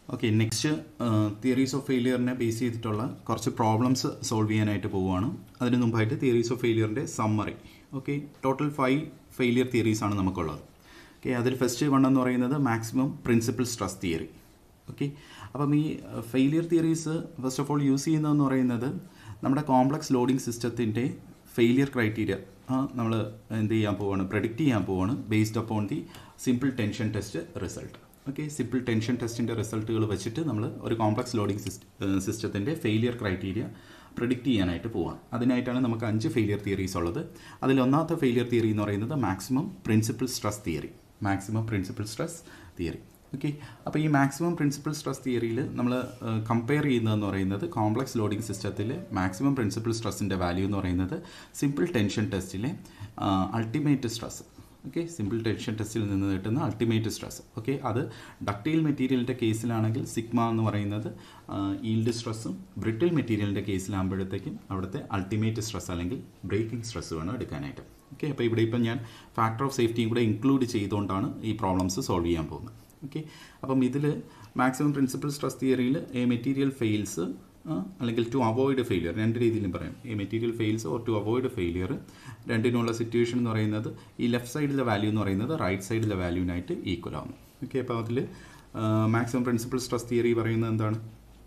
okay next theories of ഫെയിലിയറിനെ base ചെയ്തിട്ടുള്ള കുറച്ച് പ്രോബ്ലംസ് സോൾവ് ചെയ്യാനായിട്ട് പോവുകയാണ് അതിന് മുമ്പായിട്ട് തിയറീസ് ഓഫ് ഫെയിലിയറിൻ്റെ summary okay total five failure theories ആണ് നമുക്കുള്ളത് ഓക്കെ അതിൽ ഫസ്റ്റ് വൺ എന്ന് പറയുന്നത് maximum principle stress theory okay അപ്പം ഈ failure theories first of all use ചെയ്യുന്നതെന്ന് പറയുന്നത് നമ്മുടെ കോംപ്ലക്സ് ലോഡിംഗ് സിസ്റ്റത്തിൻ്റെ ഫെയിലിയർ ക്രൈറ്റീരിയ നമ്മൾ എന്ത് ചെയ്യാൻ പോവാണ് പ്രഡിക്റ്റ് ചെയ്യാൻ പോവാണ് based upon the simple tension test result okay simple tension ടെസ്റ്റിൻ്റെ റിസൾട്ടുകൾ വെച്ചിട്ട് നമ്മൾ ഒരു കോംപ്ലക്സ് ലോഡിംഗ് സിസ്റ്റത്തിൻ്റെ ഫെയിലിയർ ക്രൈറ്റീരിയ പ്രിഡിക്റ്റ് ചെയ്യാനായിട്ട് പോവാണ് അതിനായിട്ടാണ് നമുക്ക് അഞ്ച് ഫെയിലിയർ തിയറീസ് ഉള്ളത് അതിൽ ഒന്നാമത്തെ ഫെയിലിയർ തിയറി എന്ന് പറയുന്നത് maximum principle stress theory maximum principle stress theory okay അപ്പോൾ ഈ മാക്സിമം പ്രിൻസിപ്പിൾ സ്ട്രെസ് തിയറിയിൽ നമ്മൾ കമ്പയർ ചെയ്യുന്നതെന്ന് പറയുന്നത് കോംപ്ലക്സ് ലോഡിംഗ് സിസ്റ്റത്തിൽ മാക്സിമം പ്രിൻസിപ്പിൾ സ്ട്രെസ്സിൻ്റെ വാല്യൂ എന്ന് പറയുന്നത് സിമ്പിൾ ടെൻഷൻ ടെസ്റ്റിലെ ultimate stress okay simple tension ടെസ്റ്റിൽ നിന്ന് കിട്ടുന്ന അൾട്ടിമേറ്റ് സ്ട്രെസ് ഓക്കെ അത് ഡക്റ്റൈൽ മെറ്റീരിയലിൻ്റെ കേസിലാണെങ്കിൽ സിഗ്മ എന്ന് പറയുന്നത് ഈൽഡ് സ്ട്രെസ്സും ബ്രിട്ടിൽ മെറ്റീരിയലിൻ്റെ കേസിലാകുമ്പോഴത്തേക്കും അവിടുത്തെ അൾട്ടിമേറ്റ് സ്ട്രെസ് അല്ലെങ്കിൽ ബ്രേക്കിംഗ് സ്ട്രെസ് വേണം എടുക്കാനായിട്ട് ഓക്കെ അപ്പോൾ ഇവിടെ ഇപ്പം ഞാൻ ഫാക്ടർ ഓഫ് സേഫ്റ്റിയും കൂടെ ഇൻക്ലൂഡ് ചെയ്തുകൊണ്ടാണ് ഈ പ്രോബ്ലംസ് സോൾവ് ചെയ്യാൻ പോകുന്നത് ഓക്കെ അപ്പം ഇതിൽ മാക്സിമം പ്രിൻസിപ്പൽ സ്ട്രെസ് തിയറിയിൽ എ മെറ്റീരിയൽ ഫെയിൽസ് അല്ലെങ്കിൽ ടു അവോയ്ഡ് ഫെയിലിയർ രണ്ട് രീതിയിലും പറയാം ഈ material fails or to avoid failure രണ്ടിനുള്ള സിറ്റുവേഷൻ എന്ന് പറയുന്നത് ഈ ലെഫ്റ്റ് സൈഡിലെ വാല്യൂ എന്ന് പറയുന്നത് റൈറ്റ് സൈഡിലെ വാല്യൂവിനായിട്ട് ഈക്വൽ ആവുന്നു ഓക്കെ അപ്പോൾ അതിൽ മാക്സിമം പ്രിൻസിപ്പൽ സ്ട്രെസ് തിയറി പറയുന്നത് എന്താണ്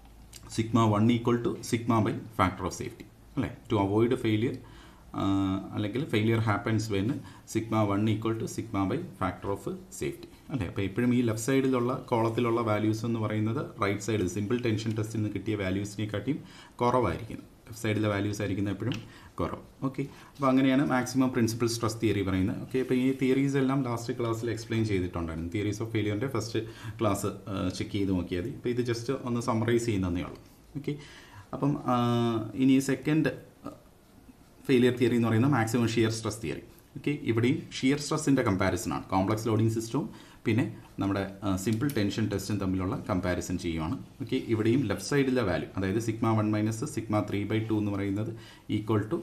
sigma one equal to sigma by factor of safety അല്ലേ ടു അവോയ്ഡ് ഫെയിലിയർ അല്ലെങ്കിൽ failure happens when sigma one equal to sigma by factor of safety അല്ലേ അപ്പോൾ എപ്പോഴും ഈ ലെഫ്റ്റ് സൈഡിലുള്ള കോളത്തിലുള്ള വാല്യൂസ് എന്ന് പറയുന്നത് റൈറ്റ് സൈഡിൽ സിമ്പിൾ ടെൻഷൻ ടെസ്റ്റിൽ നിന്ന് കിട്ടിയ വാല്യൂസിനെക്കാട്ടിയും കുറവായിരിക്കും ലെഫ്റ്റ് സൈഡിലെ വാല്യൂസ് ആയിരിക്കുന്ന എപ്പോഴും കുറവ് ഓക്കെ അപ്പോൾ അങ്ങനെയാണ് മാക്സിമം പ്രിൻസിപ്പൽ സ്ട്രെസ് തിയറി പറയുന്നത് ഓക്കെ അപ്പോൾ ഈ തിയറീസ് എല്ലാം ലാസ്റ്റ് ക്ലാസ്സിൽ എക്സ്പ്ലെയിൻ ചെയ്തിട്ടുണ്ടായിരുന്നു തിയറീസ് ഓഫ് ഫെയിലിയറിൻ്റെ ഫസ്റ്റ് ക്ലാസ് ചെക്ക് ചെയ്ത് നോക്കിയാൽ മതി ഇപ്പോൾ ഇത് ജസ്റ്റ് ഒന്ന് സമ്മറൈസ് ചെയ്യുന്നതേ ഉള്ളൂ ഓക്കെ അപ്പം ഇനി സെക്കൻഡ് ഫെയിലിയർ തിയറി എന്ന് പറയുന്നത് maximum shear stress theory okay ഇവിടെയും ഷിയർ സ്ട്രെസ്സിൻ്റെ കമ്പാരിസൺ ആണ് കോംപ്ലക്സ് ലോഡിംഗ് സിസ്റ്റവും പിന്നെ നമ്മുടെ സിമ്പിൾ ടെൻഷൻ ടെസ്റ്റും തമ്മിലുള്ള കമ്പാരിസൺ ചെയ്യുവാണ് ഓക്കെ ഇവിടെയും ലെഫ്റ്റ് സൈഡിലെ വാല്യൂ അതായത് sigma one minus sigma three by two എന്ന് പറയുന്നത് equal to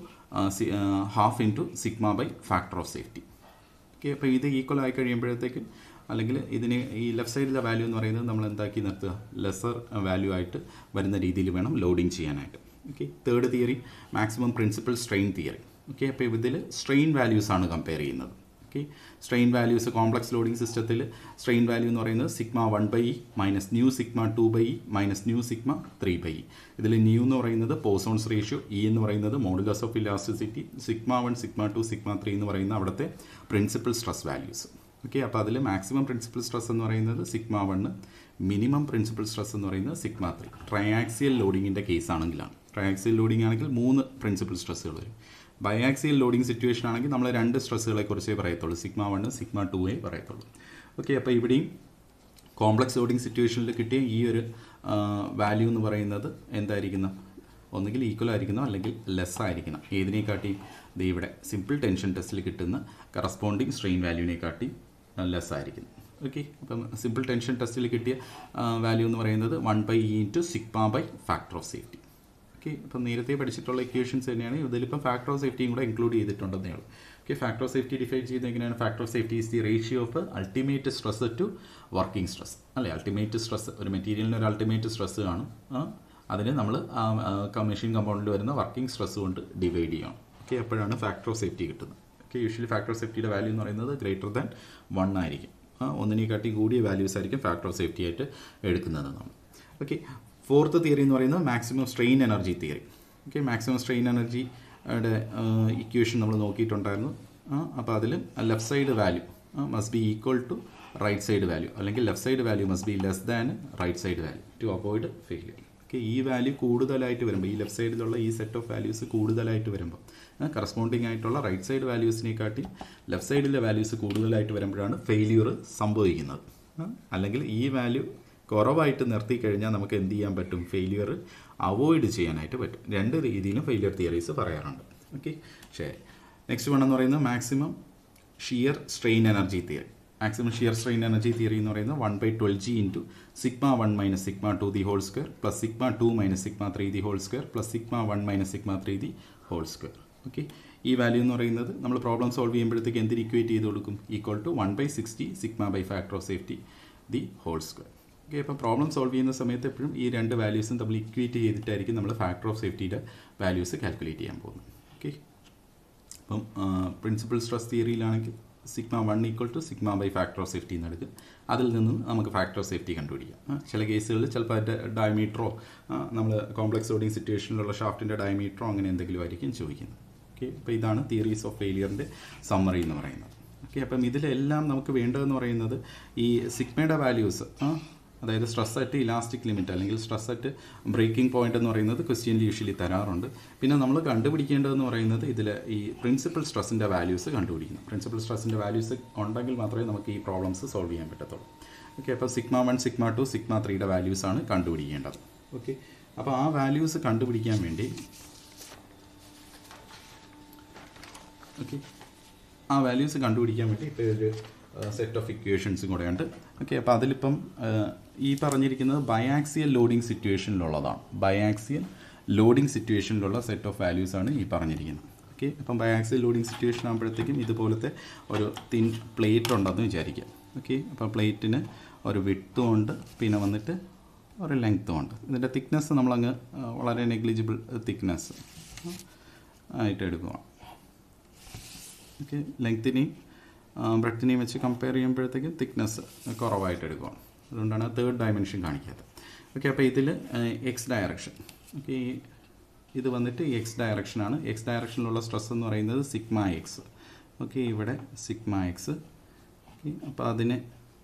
half in two sigma by factor of safety okay അപ്പോൾ ഇത് ഈക്വൽ ആയി കഴിയുമ്പോഴത്തേക്കും അല്ലെങ്കിൽ ഇതിന് ഈ ലെഫ്റ്റ് സൈഡിലെ വാല്യൂ എന്ന് പറയുന്നത് നമ്മൾ എന്താക്കി നിർത്തുക ലെസർ വാല്യൂ ആയിട്ട് വരുന്ന രീതിയിൽ വേണം ലോഡിങ് ചെയ്യാനായിട്ട് okay third theory maximum principal strain theory okay അപ്പോൾ ഇതിൽ സ്ട്രെയിൻ വാല്യൂസ് ആണ് കമ്പയർ ചെയ്യുന്നത് okay strain values complex loading സിസ്റ്റത്തിൽ സ്ട്രെയിൻ വാല്യൂ എന്ന് പറയുന്നത് sigma one by E minus nu sigma two by E minus nu sigma three by E ഇതിൽ nu എന്ന് പറയുന്നത് പോസോൺസ് റേഷ്യോ ഇ എന്ന് പറയുന്നത് modulus of elasticity sigma one sigma two sigma three എന്ന് പറയുന്ന അവിടുത്തെ പ്രിൻസിപ്പൽ സ്ട്രെസ് വാല്യൂസ് ഓക്കെ അപ്പോൾ അതിൽ മാക്സിമം പ്രിൻസിപ്പൽ സ്ട്രെസ് എന്ന് പറയുന്നത് sigma one minimum principal stress എന്ന് പറയുന്നത് സിഗ്മ ത്രീ ട്രയാക്സിയൽ ലോഡിങ്ങിൻ്റെ കേസ് ആണെങ്കിലാണ് ട്രയാക്സിയൽ ലോഡിംഗ് ആണെങ്കിൽ മൂന്ന് പ്രിൻസിപ്പൽ സ്ട്രെസ്സുകൾ വരും ബയാക്സിയൽ ലോഡിംഗ് സിറ്റുവേഷൻ ആണെങ്കിൽ നമ്മൾ രണ്ട് സ്ട്രെസ്സുകളെ കുറിച്ചേ പറയത്തുള്ളൂ സിഗ്മ വണ്ണ് സിഗ്മ ടുവേ പറയത്തുള്ളൂ ഓക്കെ അപ്പോൾ ഇവിടെയും കോംപ്ലക്സ് ലോഡിംഗ് സിറ്റുവേഷനിൽ കിട്ടിയ ഈ ഒരു വാല്യൂ എന്ന് പറയുന്നത് എന്തായിരിക്കണം ഒന്നുകിൽ ഈക്വൽ ആയിരിക്കണം അല്ലെങ്കിൽ ലെസ് ആയിരിക്കണം ഏതിനെക്കാട്ടിയും ഇത് ഇവിടെ സിമ്പിൾ ടെൻഷൻ ടെസ്റ്റിൽ കിട്ടുന്ന കറസ്പോണ്ടിങ് സ്ട്രെയിൻ വാല്യൂവിനെക്കാട്ടി ലെസ് ആയിരിക്കും ഓക്കെ അപ്പം സിമ്പിൾ ടെൻഷൻ ടെസ്റ്റിൽ കിട്ടിയ വാല്യൂ എന്ന് പറയുന്നത് one by E into sigma by factor of safety okay അപ്പം നേരത്തെ പഠിച്ചിട്ടുള്ള ഇക്വേഷൻസ് തന്നെയാണ് ഇതിലിപ്പം ഫാക്ടർ ഓഫ് സേഫ്റ്റിയും കൂടെ ഇൻക്ലൂഡ് ചെയ്തിട്ടുണ്ടെന്നേ ഉള്ളൂ okay factor of safety define ചെയ്ത് എങ്ങനെയാണ് factor of safety is the ratio of ultimate stress to working stress അല്ലേ അൾട്ടിമേറ്റ് സ്ട്രെസ് ഒരു മെറ്റീരിയലിന് ഒരു അൾട്ടിമേറ്റ് സ്ട്രെസ് കാണും അതിന് നമ്മൾ മെഷീൻ കമ്പൗണ്ടിൽ വരുന്ന വർക്കിംഗ് സ്ട്രെസ് കൊണ്ട് ഡിവൈഡ് ചെയ്യണം ഓക്കെ അപ്പോഴാണ് ഫാക്ടർ ഓഫ് സേഫ്റ്റി കിട്ടുന്നത് ഓക്കെ യൂഷ്വലി ഫാക്ടർ ഓഫ് സേഫ്റ്റിയുടെ വാല്യൂ എന്ന് പറയുന്നത് ഗ്രേറ്റർ ദാൻ വൺ ആയിരിക്കും ഒന്നിനെക്കാട്ടി കൂടിയ വാല്യൂസ് ആയിരിക്കും ഫാക്ടർ ഓഫ് സേഫ്റ്റി ആയിട്ട് എടുക്കുന്നത് നമ്മൾ ഓക്കെ ഫോർത്ത് തിയറി എന്ന് പറയുന്നത് maximum strain energy theory okay maximum strain എനർജിയുടെ ഇക്വേഷൻ നമ്മൾ നോക്കിയിട്ടുണ്ടായിരുന്നു അപ്പോൾ അതിൽ left side value must be equal to right side value അല്ലെങ്കിൽ left side value must be less than right side value to avoid failure okay ഈ value കൂടുതലായിട്ട് വരുമ്പോൾ ഈ ലെഫ്റ്റ് സൈഡിലുള്ള ഈ സെറ്റ് ഓഫ് വാല്യൂസ് കൂടുതലായിട്ട് വരുമ്പോൾ കറസ്പോണ്ടിങ് ആയിട്ടുള്ള റൈറ്റ് സൈഡ് വാല്യൂസിനെക്കാട്ടി ലെഫ്റ്റ് സൈഡിലെ വാല്യൂസ് കൂടുതലായിട്ട് വരുമ്പോഴാണ് ഫെയിലിയർ സംഭവിക്കുന്നത് അല്ലെങ്കിൽ ഈ വാല്യൂ കുറവായിട്ട് നിർത്തി കഴിഞ്ഞാൽ നമുക്ക് എന്ത് ചെയ്യാൻ പറ്റും ഫെയിലിയർ അവോയ്ഡ് ചെയ്യാനായിട്ട് പറ്റും രണ്ട് രീതിയിലും ഫെയിലിയർ തിയറീസ് പറയാറുണ്ട് ഓക്കെ ശരി നെക്സ്റ്റ് വൺ എന്ന് പറയുന്നത് maximum shear strain energy theory maximum shear strain energy theory എന്ന് പറയുന്നത് one by twelve G into sigma one minus sigma two the whole square plus sigma two minus sigma three the whole square plus sigma one minus sigma three the whole square okay ഈ value എന്ന് പറയുന്നത് നമ്മൾ problem solve ചെയ്യുമ്പോഴത്തേക്ക് എന്തിന് equate ചെയ്ത് കൊടുക്കും equal to one by sixty sigma by factor of safety the whole square okay അപ്പോൾ problem solve ചെയ്യുന്ന സമയത്ത് എപ്പോഴും ഈ രണ്ട് വാല്യൂസും തമ്മിൽ ഇക്വേറ്റ് ചെയ്തിട്ടായിരിക്കും നമ്മൾ ഫാക്ടർ ഓഫ് സേഫ്റ്റിയുടെ വാല്യൂസ് കാൽക്കുലേറ്റ് ചെയ്യാൻ പോകുന്നത് ഓക്കെ അപ്പം പ്രിൻസിപ്പൽ സ്ട്രെസ് തിയറിയിലാണെങ്കിൽ sigma one equal to sigma by factor of safety എന്നെടുക്കും അതിൽ നിന്നും നമുക്ക് ഫാക്ടർ ഓഫ് സേഫ്റ്റി കണ്ടുപിടിക്കാം ആ, ചില കേസുകളിൽ ചിലപ്പോൾ അതിൻ്റെ ഡയമീറ്ററോ നമ്മൾ കോംപ്ലക്സ് ലോഡിംഗ് സിറ്റുവേഷനിലുള്ള ഷാഫ്റ്റിൻ്റെ ഡയമീറ്ററോ അങ്ങനെ എന്തെങ്കിലും ആയിരിക്കും ചോദിക്കുന്നത് ഓക്കെ അപ്പോൾ ഇതാണ് തിയറീസ് ഓഫ് ഫെയിലിയറിൻ്റെ സമ്മറി എന്ന് പറയുന്നത് ഓക്കെ അപ്പം ഇതിലെല്ലാം നമുക്ക് വേണ്ടതെന്ന് പറയുന്നത് ഈ സിഗ്മയുടെ വാല്യൂസ് അതായത് സ്ട്രെസ് അറ്റ് ഇലാസ്റ്റിക് ലിമിറ്റ് അല്ലെങ്കിൽ സ്ട്രെസ് അറ്റ് ബ്രേക്കിംഗ് പോയിന്റ് എന്ന് പറയുന്നത് ക്വസ്റ്റ്യനിൽ യൂഷ്വലി തരാറുണ്ട് പിന്നെ നമ്മൾ കണ്ടുപിടിക്കേണ്ടതെന്ന് പറയുന്നത് ഇതിൽ ഈ പ്രിൻസിപ്പൽ സ്ട്രെസ്സിൻ്റെ വാല്യൂസ് കണ്ടുപിടിക്കണം പ്രിൻസിപ്പൽ സ്ട്രെസ്സിൻ്റെ വാല്യൂസ് ഉണ്ടെങ്കിൽ മാത്രമേ നമുക്ക് ഈ പ്രോബ്ലംസ് സോൾവ് ചെയ്യാൻ പറ്റത്തുള്ളൂ ഓക്കെ അപ്പോൾ sigma one sigma two sigma ത്രീയുടെ വാല്യൂസ് ആണ് കണ്ടുപിടിക്കേണ്ടത് ഓക്കെ അപ്പോൾ ആ വാല്യൂസ് കണ്ടുപിടിക്കാൻ വേണ്ടി ഓക്കെ ആ വാല്യൂസ് കണ്ടുപിടിക്കാൻ വേണ്ടി ഇപ്പോൾ ഒരു സെറ്റ് ഓഫ് ഇക്വേഷൻസും കൂടെ ഉണ്ട് ഓക്കെ അപ്പോൾ അതിലിപ്പം ആ, ഈ പറഞ്ഞിരിക്കുന്നത് ബയാക്സിയൽ ലോഡിംഗ് സിറ്റുവേഷനിലുള്ളതാണ് ബയാക്സിയൽ ലോഡിംഗ് സിറ്റുവേഷനിലുള്ള സെറ്റ് ഓഫ് വാല്യൂസ് ആണ് ഈ പറഞ്ഞിരിക്കുന്നത് ഓക്കെ അപ്പം ബയാക്സിയൽ ലോഡിംഗ് സിറ്റുവേഷൻ ആകുമ്പോഴത്തേക്കും ഇതുപോലത്തെ ഒരു തിൻ പ്ലേറ്റ് ഉണ്ടെന്ന് വിചാരിക്കാം ഓക്കെ അപ്പോൾ പ്ലേറ്റിന് ഒരു വിട്ടും ഉണ്ട് പിന്നെ വന്നിട്ട് ഒരു ലെങ്ത്തും ഉണ്ട് ഇതിൻ്റെ തിക്നെസ് നമ്മളങ്ങ് ആ, വളരെ നെഗ്ലിജിബിൾ തിക്നെസ് ആയിട്ട് എടുക്കുകയാണ് ഓക്കെ ലെങ്ത്തിനെയും ബ്രെഡ്ത്തിനെയും വെച്ച് കമ്പയർ ചെയ്യുമ്പോഴത്തേക്കും തിക്നെസ് കുറവായിട്ട് എടുക്കുകയാണ് അതുകൊണ്ടാണ് തേർഡ് ഡയമെൻഷൻ കാണിക്കാത്തത് ഓക്കെ അപ്പോൾ ഇതിൽ എക്സ് ഡയറക്ഷൻ ഓക്കെ ഇത് വന്നിട്ട് എക്സ് ഡയറക്ഷനാണ് എക്സ് ഡയറക്ഷനിലുള്ള സ്ട്രെസ് എന്ന് പറയുന്നത് സിഗ്മ എക്സ് ഓക്കെ ഇവിടെ സിഗ്മ എക്സ് ഓക്കെ അപ്പോൾ അതിനെ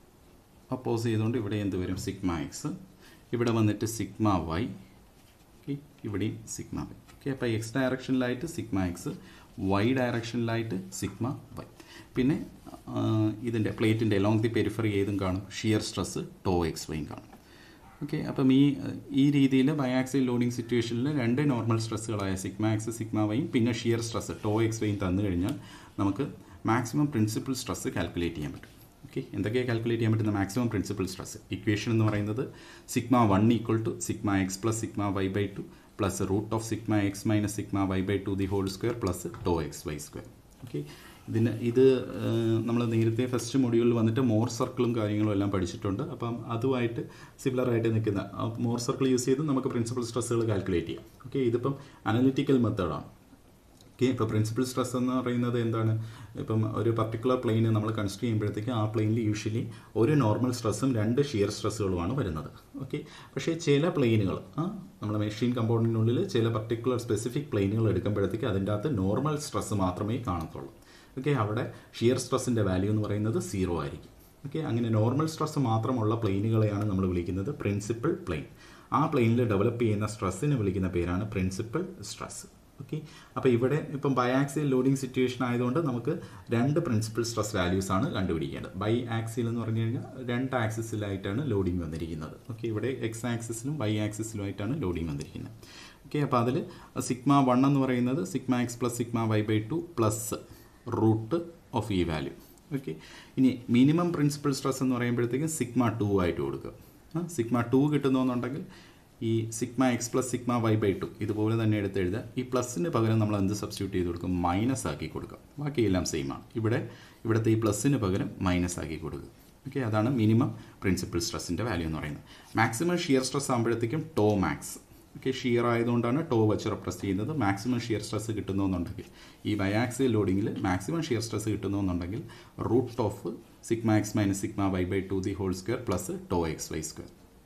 അപ്പോസ് ചെയ്തുകൊണ്ട് ഇവിടെ എന്ത് വരും സിഗ്മ എക്സ് ഇവിടെ വന്നിട്ട് സിഗ്മ വൈ ഓക്കെ ഇവിടെയും സിഗ്മ വൈ ഓക്കെ അപ്പോൾ എക്സ് ഡയറക്ഷനിലായിട്ട് സിഗ്മ എക്സ് വൈ ഡയറക്ഷനിലായിട്ട് സിഗ്മ വൈ പിന്നെ ഇതിൻ്റെ പ്ലേറ്റിൻ്റെ ലോങ് ദി പെരിഫറി ഏതും കാണും ഷിയർ സ്ട്രെസ് ടോ എക്സ് വൈയും കാണും ഓക്കെ അപ്പം ഈ ഈ രീതിയിൽ ബയാക്സിൽ ലോഡിംഗ് സിറ്റുവേഷനിൽ രണ്ട് നോർമൽ സ്ട്രെസ്സുകളായ സിഗ്മ എക്സ് സിഗ്മ വൈയും പിന്നെ ഷിയർ സ്ട്രെസ് ടോ എക്സ് വൈയും തന്നു കഴിഞ്ഞാൽ നമുക്ക് മാക്സിമം പ്രിൻസിപ്പൽ സ്ട്രെസ് കാൽക്കുലേറ്റ് ചെയ്യാൻ പറ്റും ഓക്കെ എന്തൊക്കെയാണ് കാൽക്കുലേറ്റ് ചെയ്യാൻ പറ്റുന്ന മാക്സിമം പ്രിൻസിപ്പൽ സ്ട്രെസ് ഇക്വേഷൻ എന്ന് പറയുന്നത് sigma one equal to sigma x plus sigma y by two plus root of sigma x minus sigma y by two the whole square plus tau x y square okay ഇതിന് ഇത് നമ്മൾ നേരത്തെ first മൊഡ്യൂളിൽ വന്നിട്ട് more സർക്കിളും കാര്യങ്ങളും എല്ലാം പഠിച്ചിട്ടുണ്ട് അപ്പം അതുമായിട്ട് സിമിലർ ആയിട്ട് നിൽക്കുന്ന മോർ സർക്കിൾ യൂസ് ചെയ്ത് നമുക്ക് പ്രിൻസിപ്പൽ സ്ട്രെസ്സുകൾ കാൽക്കുലേറ്റ് ചെയ്യാം ഓക്കെ ഇതിപ്പം അനലിറ്റിക്കൽ മെത്തേഡാണ് ഓക്കെ ഇപ്പോൾ പ്രിൻസിപ്പൽ സ്ട്രെസ് എന്ന് പറയുന്നത് എന്താണ് ഇപ്പം ഒരു പർട്ടിക്കുലർ പ്ലെയിന് നമ്മൾ കൺസിഡർ ചെയ്യുമ്പോഴത്തേക്ക് ആ പ്ലെയിനിൽ യൂഷ്വലി ഒരു നോർമൽ സ്ട്രെസ്സും രണ്ട് ഷിയർ സ്ട്രെസ്സുകളുമാണ് വരുന്നത് ഓക്കെ പക്ഷേ ചില പ്ലെയിനുകൾ നമ്മുടെ മെഷീൻ കമ്പൗണ്ടിനുള്ളിൽ ചില പർട്ടിക്കുലർ സ്പെസിഫിക് പ്ലെയിനുകൾ എടുക്കുമ്പോഴത്തേക്ക് അതിൻ്റെ അകത്ത് നോർമൽ സ്ട്രെസ് മാത്രമേ കാണത്തുള്ളൂ ഓക്കെ അവിടെ ഷിയർ സ്ട്രെസ്സിൻ്റെ വാല്യൂ എന്ന് പറയുന്നത് സീറോ ആയിരിക്കും ഓക്കെ അങ്ങനെ നോർമൽ സ്ട്രെസ് മാത്രമുള്ള പ്ലെയിനുകളെയാണ് നമ്മൾ വിളിക്കുന്നത് പ്രിൻസിപ്പൽ പ്ലെയിൻ ആ പ്ലെയിനിൽ ഡെവലപ്പ് ചെയ്യുന്ന സ്ട്രെസ്സിനെ വിളിക്കുന്ന പേരാണ് പ്രിൻസിപ്പൽ സ്ട്രെസ് ഓക്കെ അപ്പോൾ ഇവിടെ ഇപ്പം ബൈആക്സിയൽ ലോഡിംഗ് സിറ്റുവേഷൻ ആയതുകൊണ്ട് നമുക്ക് രണ്ട് പ്രിൻസിപ്പൽ സ്ട്രെസ് വാല്യൂസ് ആണ് കണ്ടുപിടിക്കേണ്ടത് ബൈ ആക്സിൽ എന്ന് പറഞ്ഞു കഴിഞ്ഞാൽ രണ്ട് ആക്സിസിലായിട്ടാണ് ലോഡിംഗ് വന്നിരിക്കുന്നത് ഓക്കെ ഇവിടെ എക്സ് ആക്സിസിലും വൈ ആക്സിസിലുമായിട്ടാണ് ലോഡിംഗ് വന്നിരിക്കുന്നത് ഓക്കെ അപ്പോൾ അതിൽ സിഗ്മ വൺ എന്ന് പറയുന്നത് sigma x plus sigma y by two plus root of ഈ വാല്യൂ ഓക്കെ ഇനി മിനിമം പ്രിൻസിപ്പൽ സ്ട്രെസ് എന്ന് പറയുമ്പോഴത്തേക്കും സിഗ്മ ടു ആയിട്ട് കൊടുക്കുക സിഗ്മ ടു കിട്ടുന്നുണ്ടെങ്കിൽ ഈ sigma x plus sigma y by two ഇതുപോലെ തന്നെ എടുത്ത് എഴുതുക ഈ പ്ലസിന് പകരം നമ്മൾ എന്ത് സബ്സ്റ്റിറ്റ്യൂട്ട് ചെയ്ത് കൊടുക്കും മൈനസ് ആക്കി കൊടുക്കുക ബാക്കിയെല്ലാം സെയിം ആണ് ഇവിടെ ഇവിടുത്തെ ഈ പ്ലസിന് പകരം മൈനസ് ആക്കി കൊടുക്കുക ഓക്കെ അതാണ് മിനിമം പ്രിൻസിപ്പൽ സ്ട്രെസ്സിൻ്റെ വാല്യൂ എന്ന് പറയുന്നത് മാക്സിമം ഷിയർ സ്ട്രെസ് ആകുമ്പോഴത്തേക്കും ടോ മാക്സ് ഓക്കെ ഷിയർ ആയതുകൊണ്ടാണ് ടോ വെച്ച് റെപ്രസ് ചെയ്യുന്നത് മാക്സിമം ഷിയർ സ്ട്രെസ് കിട്ടുന്നുണ്ടെങ്കിൽ ഈ ബയാക്സിൽ ലോഡിങ്ങിൽ മാക്സിമം ഷിയർ സ്ട്രെസ് കിട്ടുന്നുണ്ടെങ്കിൽ root of sigma x minus sigma y by two the whole square plus tau x y square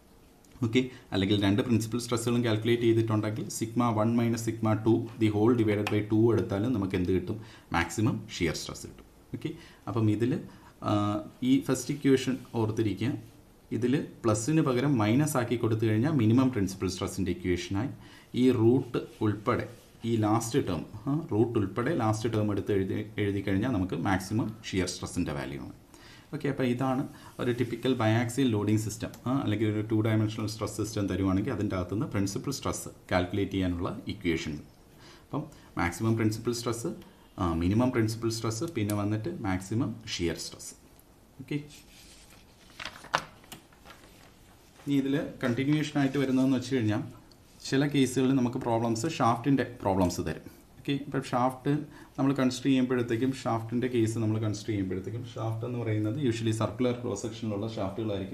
okay അല്ലെങ്കിൽ രണ്ട് പ്രിൻസിപ്പൽ സ്ട്രെസ്സുകളും കാൽക്കുലേറ്റ് ചെയ്തിട്ടുണ്ടെങ്കിൽ sigma one minus sigma two the whole divided by two എടുത്താലും നമുക്ക് എന്ത് കിട്ടും maximum shear stress കിട്ടും okay അപ്പം ഇതിൽ ഈ ഫസ്റ്റ് ഇക്വേഷൻ ഓർത്തിരിക്കുക ഇതിൽ പ്ലസിന് പകരം മൈനസ് ആക്കി കൊടുത്തു കഴിഞ്ഞാൽ മിനിമം പ്രിൻസിപ്പൽ സ്ട്രെസ്സിൻ്റെ ഇക്വേഷനായി ഈ റൂട്ട് ഉൾപ്പെടെ ഈ ലാസ്റ്റ് ടേം റൂട്ട് ഉൾപ്പെടെ ലാസ്റ്റ് ടേം എടുത്ത് എഴുതി എഴുതി കഴിഞ്ഞാൽ നമുക്ക് മാക്സിമം ഷിയർ സ്ട്രെസ്സിൻ്റെ വാല്യൂ ആണ് ഓക്കെ അപ്പോൾ ഇതാണ് ഒരു ടിപ്പിക്കൽ ബയാക്സിയൽ ലോഡിംഗ് സിസ്റ്റം അല്ലെങ്കിൽ ഒരു ടു ഡയമെൻഷണൽ സ്ട്രെസ് സിസ്റ്റം തരുവാണെങ്കിൽ അതിൻ്റെ അകത്തുനിന്ന് പ്രിൻസിപ്പൽ സ്ട്രെസ് കാൽക്കുലേറ്റ് ചെയ്യാനുള്ള ഇക്വേഷൻ അപ്പം maximum principal stress minimum principal stress പിന്നെ വന്നിട്ട് മാക്സിമം ഷിയർ സ്ട്രെസ് ഓക്കെ ഇനി ഇതിൽ കണ്ടിന്യൂവേഷൻ ആയിട്ട് വരുന്നതെന്ന് വെച്ച് കഴിഞ്ഞാൽ ചില കേസുകളിൽ നമുക്ക് പ്രോബ്ലംസ് ഷാഫ്റ്റിൻ്റെ പ്രോബ്ലംസ് തരും ഓക്കെ ഇപ്പം ഷാഫ്റ്റ് നമ്മൾ കൺസിഡർ ചെയ്യുമ്പോഴത്തേക്കും ഷാഫ്റ്റിൻ്റെ കേസ് നമ്മൾ കൺസിഡർ ചെയ്യുമ്പോഴത്തേക്കും ഷാഫ്റ്റ് എന്ന് പറയുന്നത് യൂഷ്വലി സർക്കുലർ ക്രോസ് സെക്ഷനിലുള്ള ഷാഫ്റ്റുകളായിരിക്കും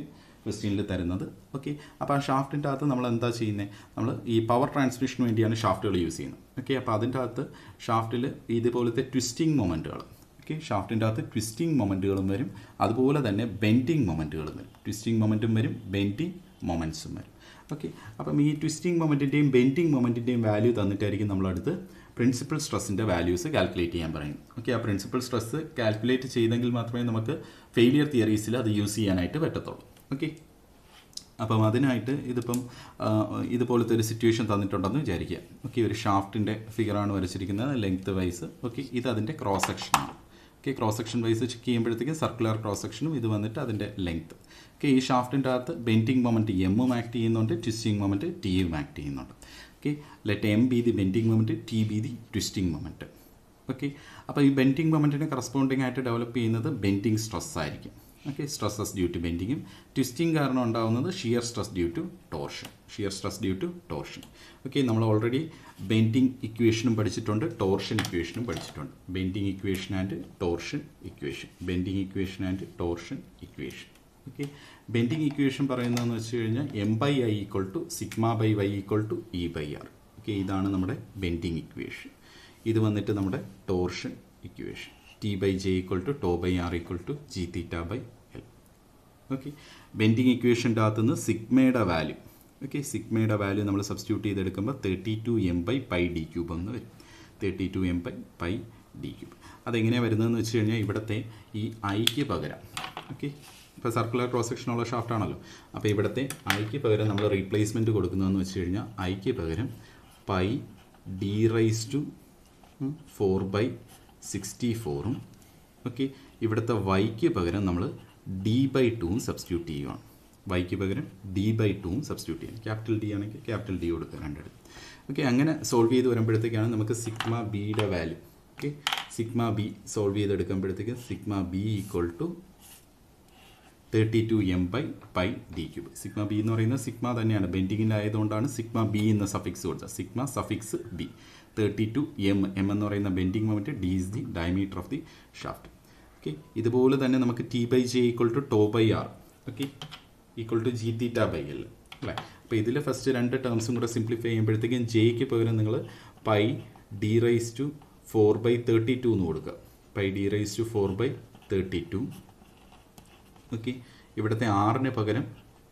ക്വസ്റ്റ്യനിൽ തരുന്നത് ഓക്കെ അപ്പോൾ ആ ഷാഫ്റ്റിൻ്റെ അകത്ത് നമ്മൾ എന്താ ചെയ്യുന്നത് നമ്മൾ ഈ പവർ ട്രാൻസ്മിഷന് വേണ്ടിയാണ് ഷാഫ്റ്റുകൾ യൂസ് ചെയ്യുന്നത് ഓക്കെ അപ്പോൾ അതിൻ്റെ അകത്ത് ഷാഫ്റ്റിൽ ഇതുപോലത്തെ ട്വിസ്റ്റിംഗ് മൊമെൻറ്റുകൾ ഓക്കെ ഷാഫ്റ്റിൻ്റെ അകത്ത് ട്വിസ്റ്റിംഗ് മൊമെൻറ്റുകളും വരും അതുപോലെ തന്നെ ബെൻഡിങ് മൊമെൻറ്റുകളും വരും ട്വിസ്റ്റിംഗ് മൊമെൻറ്റും വരും ബെൻഡിങ് മൊമെൻറ്റ്സും വരും ഓക്കെ അപ്പം ഈ ട്വിസ്റ്റിംഗ് മൊമെൻറ്റിൻ്റെയും ബെൻഡിങ് മൊമെൻറ്റിൻ്റെയും വാല്യൂ തന്നിട്ടായിരിക്കും നമ്മളടുത്ത് പ്രിൻസിപ്പൽ സ്ട്രെസ്സിൻ്റെ വാല്യൂസ് കാൽക്കുലേറ്റ് ചെയ്യാൻ പറയും ഓക്കെ ആ പ്രിൻസിപ്പൽ സ്ട്രെസ് കാൽക്കുലേറ്റ് ചെയ്തെങ്കിൽ മാത്രമേ നമുക്ക് ഫെയിലിയർ തിയറീസിൽ അത് യൂസ് ചെയ്യാനായിട്ട് പറ്റത്തുള്ളൂ ഓക്കെ അപ്പം അതിനായിട്ട് ഇതിപ്പം ആ, ഇതുപോലത്തെ ഒരു സിറ്റുവേഷൻ തന്നിട്ടുണ്ടെന്ന് വിചാരിക്കുക ഓക്കെ ഒരു ഷാഫ്റ്റിൻ്റെ ഫിഗറാണ് വരച്ചിരിക്കുന്നത് ലെങ്ത് വൈസ് ഓക്കെ ഇത് അതിൻ്റെ ക്രോസ് സെക്ഷനാണ് okay cross section wise check ചെയ്യുമ്പോഴത്തേക്കും സർക്കുലർ ക്രോസ് സെക്ഷനും ഇത് വന്നിട്ട് അതിൻ്റെ ലെങ്ത് ഓക്കെ ഈ ഷാഫ്റ്റിൻ്റെ അകത്ത് ബെൻഡിങ് മൊമെൻറ്റ് എമ്മും ആക്ട് ചെയ്യുന്നുണ്ട് ട്വിസ്റ്റിംഗ് മൊമെൻറ്റ് ടിയും ആക്ട് ചെയ്യുന്നുണ്ട് okay let M be the bending moment T be the twisting moment okay അപ്പോൾ ഈ ബെൻഡിങ് മൊമെൻറ്റിന് കറസ്പോണ്ടിങ് ആയിട്ട് ഡെവലപ്പ് ചെയ്യുന്നത് ബെൻഡിങ് സ്ട്രെസ് ആയിരിക്കും okay stresses due to ബെൻഡിങ്ങും twisting കാരണം ഉണ്ടാകുന്നത് shear stress due to torsion shear stress due to torsion okay നമ്മൾ already bending ഇക്വേഷനും പഠിച്ചിട്ടുണ്ട് ടോർഷൻ ഇക്വേഷനും പഠിച്ചിട്ടുണ്ട് bending equation and torsion equation bending equation and torsion equation okay bending equation പറയുന്നതെന്ന് വെച്ച് കഴിഞ്ഞാൽ M by I equal to sigma by y equal to E by R okay ഇതാണ് നമ്മുടെ ബെൻഡിങ് ഇക്വേഷൻ ഇത് വന്നിട്ട് നമ്മുടെ torsion equation T by J equal to tau by R equal to G theta by L okay bending ഇക്വേഷൻ്റെ അകത്തുനിന്ന് സിഗ്മയുടെ വാല്യൂ okay സിഗ്മയുടെ വാല്യൂ നമ്മൾ സബ്സ്റ്റിറ്റ്യൂട്ട് ചെയ്തെടുക്കുമ്പോൾ thirty two M by pi D cube എന്ന് വരും thirty two M by pi D cube അതെങ്ങനെയാണ് വരുന്നതെന്ന് വെച്ച് കഴിഞ്ഞാൽ ഇവിടുത്തെ ഈ ഐക്ക് പകരം ഓക്കെ ഇപ്പോൾ സർക്കുലർ ക്രോസ് സെക്ഷനുള്ള ഷാഫ്റ്റ് ആണല്ലോ അപ്പോൾ ഇവിടുത്തെ ഐക്ക് പകരം നമ്മൾ റീപ്ലേസ്മെൻറ്റ് കൊടുക്കുന്നതെന്ന് വെച്ച് കഴിഞ്ഞാൽ ഐക്ക് പകരം pi D raise to four by sixty ഫോറും ഓക്കെ ഇവിടുത്തെ വൈക്ക് പകരം നമ്മൾ ഡി ബൈ ടൂവും സബ്സ്റ്റിറ്റ്യൂട്ട് ചെയ്യുകയാണ് വൈക്ക് പകരം ഡി ബൈ ടൂവും സബ്സ്റ്റിറ്റ്യൂട്ട് ചെയ്യണം ക്യാപിറ്റൽ ഡി ആണെങ്കിൽ ക്യാപിറ്റൽ ഡി കൊടുക്കുക രണ്ടിടത്ത് ഓക്കെ അങ്ങനെ സോൾവ് ചെയ്ത് വരുമ്പോഴത്തേക്കാണ് നമുക്ക് സിഗ്മ ബിയുടെ value okay sigma B solve ചെയ്തെടുക്കുമ്പോഴത്തേക്ക് sigma B equal to thirty two M by pi D cube sigma B എന്ന് പറയുന്നത് സിഗ്മ തന്നെയാണ് ബെൻഡിങ്ങിലായതുകൊണ്ടാണ് സിഗ്മ ബി എന്ന സഫിക്സ് കൊടുത്തത് sigma suffix B thirty two M M എന്ന് പറയുന്ന bending moment D is the diameter of the shaft okay ഇതുപോലെ തന്നെ നമുക്ക് T by J equal to tau by R okay equal to G theta by L അല്ലേ അപ്പോൾ ഇതിൽ first രണ്ട് ടേംസും കൂടെ സിംപ്ലിഫൈ ചെയ്യുമ്പോഴത്തേക്കും ജെയ്ക്ക് പകരം നിങ്ങൾ pi D raise to four by thirty two എന്ന് കൊടുക്കുക pi D raise to four by thirty two okay ഇവിടുത്തെ ആറിന് പകരം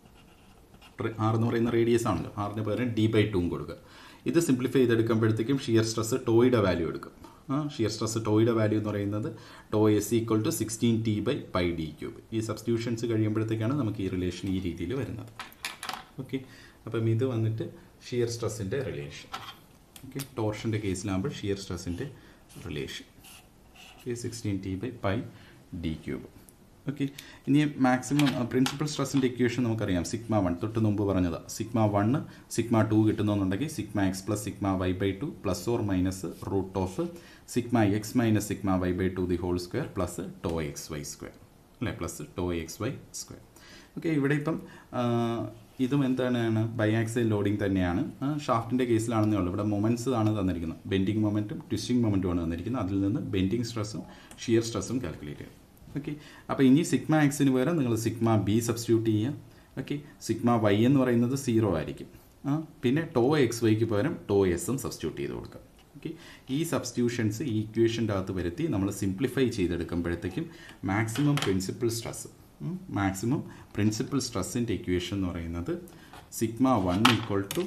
ആർ എന്ന് പറയുന്ന റേഡിയസ് ആണല്ലോ ആറിന് പകരം ഡി ബൈ ടൂവും കൊടുക്കുക ഇത് സിംപ്ലിഫൈ ചെയ്തെടുക്കുമ്പോഴത്തേക്കും ഷിയർ സ്ട്രെസ് ടോയുടെ വാല്യൂ എടുക്കും ആ ഷിയർ സ്ട്രെസ് ടോയുടെ വാല്യൂ എന്ന് പറയുന്നത് tau S equal to sixteen T by pi D cube ഈ സബ്സ്റ്റിറ്റ്യൂഷൻസ് കഴിയുമ്പോഴത്തേക്കാണ് നമുക്ക് ഈ റിലേഷൻ ഈ രീതിയിൽ വരുന്നത് ഓക്കെ അപ്പം ഇത് വന്നിട്ട് ഷിയർ സ്ട്രെസ്സിൻ്റെ റിലേഷൻ ഓക്കെ ടോർഷൻ്റെ കേസിലാകുമ്പോൾ ഷിയർ സ്ട്രെസ്സിൻ്റെ relation okay sixteen T by pi D cube okay ഇനി മാക്സിമം പ്രിൻസിപ്പൽ സ്ട്രെസ്സിൻ്റെ ഇക്വേഷൻ നമുക്കറിയാം സിഗ്മ വൺ തൊട്ട് മുമ്പ് പറഞ്ഞത് സിഗ്മ വണ്ണ് സിഗ്മ ടു കിട്ടുന്നുണ്ടെങ്കിൽ sigma x plus sigma y by two plus or minus root of sigma x minus sigma y by two the whole square plus tau x y square അല്ലേ plus tau x y square okay ഇവിടെ ഇപ്പം ആ, ഇതും എന്താണ് ബൈആക്സൈൽ loading തന്നെയാണ് ഷാഫ്റ്റിൻ്റെ കേസിലാണെന്നേ ഉള്ളൂ ഇവിടെ moments ആണ് തന്നിരിക്കുന്നത് ബെൻഡിങ് മൊമെൻറ്റും ട്വിസ്റ്റിംഗ് മൊമെൻറ്റും ആണ് തന്നിരിക്കുന്നത് അതിൽ നിന്ന് ബെൻഡിങ് സ്ട്രെസ്സും ഷിയർ സ്ട്രെസ്സും കാൽക്കുലേറ്റ് ചെയ്യും ഓക്കെ അപ്പോൾ ഇനി സിഗ്മ എക്സിന് പകരം നിങ്ങൾ സിഗ്മ ബി സബ്സ്റ്റിറ്റ്യൂട്ട് ചെയ്യുക ഓക്കെ സിഗ്മ വൈ എന്ന് പറയുന്നത് സീറോ ആയിരിക്കും ആ പിന്നെ ടോ എക്സ് വൈക്ക് പകരം ടോ എസും സബ്സ്റ്റിറ്റ്യൂട്ട് ചെയ്ത് കൊടുക്കുക ഓക്കെ ഈ സബ്സ്റ്റിറ്റ്യൂഷൻസ് ഈ ഇക്വേഷൻ്റെ അകത്ത് വരുത്തി നമ്മൾ സിംപ്ലിഫൈ ചെയ്തെടുക്കുമ്പോഴത്തേക്കും maximum principal stress maximum principal സ്ട്രെസ്സിൻ്റെ ഇക്വേഷൻ എന്ന് പറയുന്നത് sigma one equal to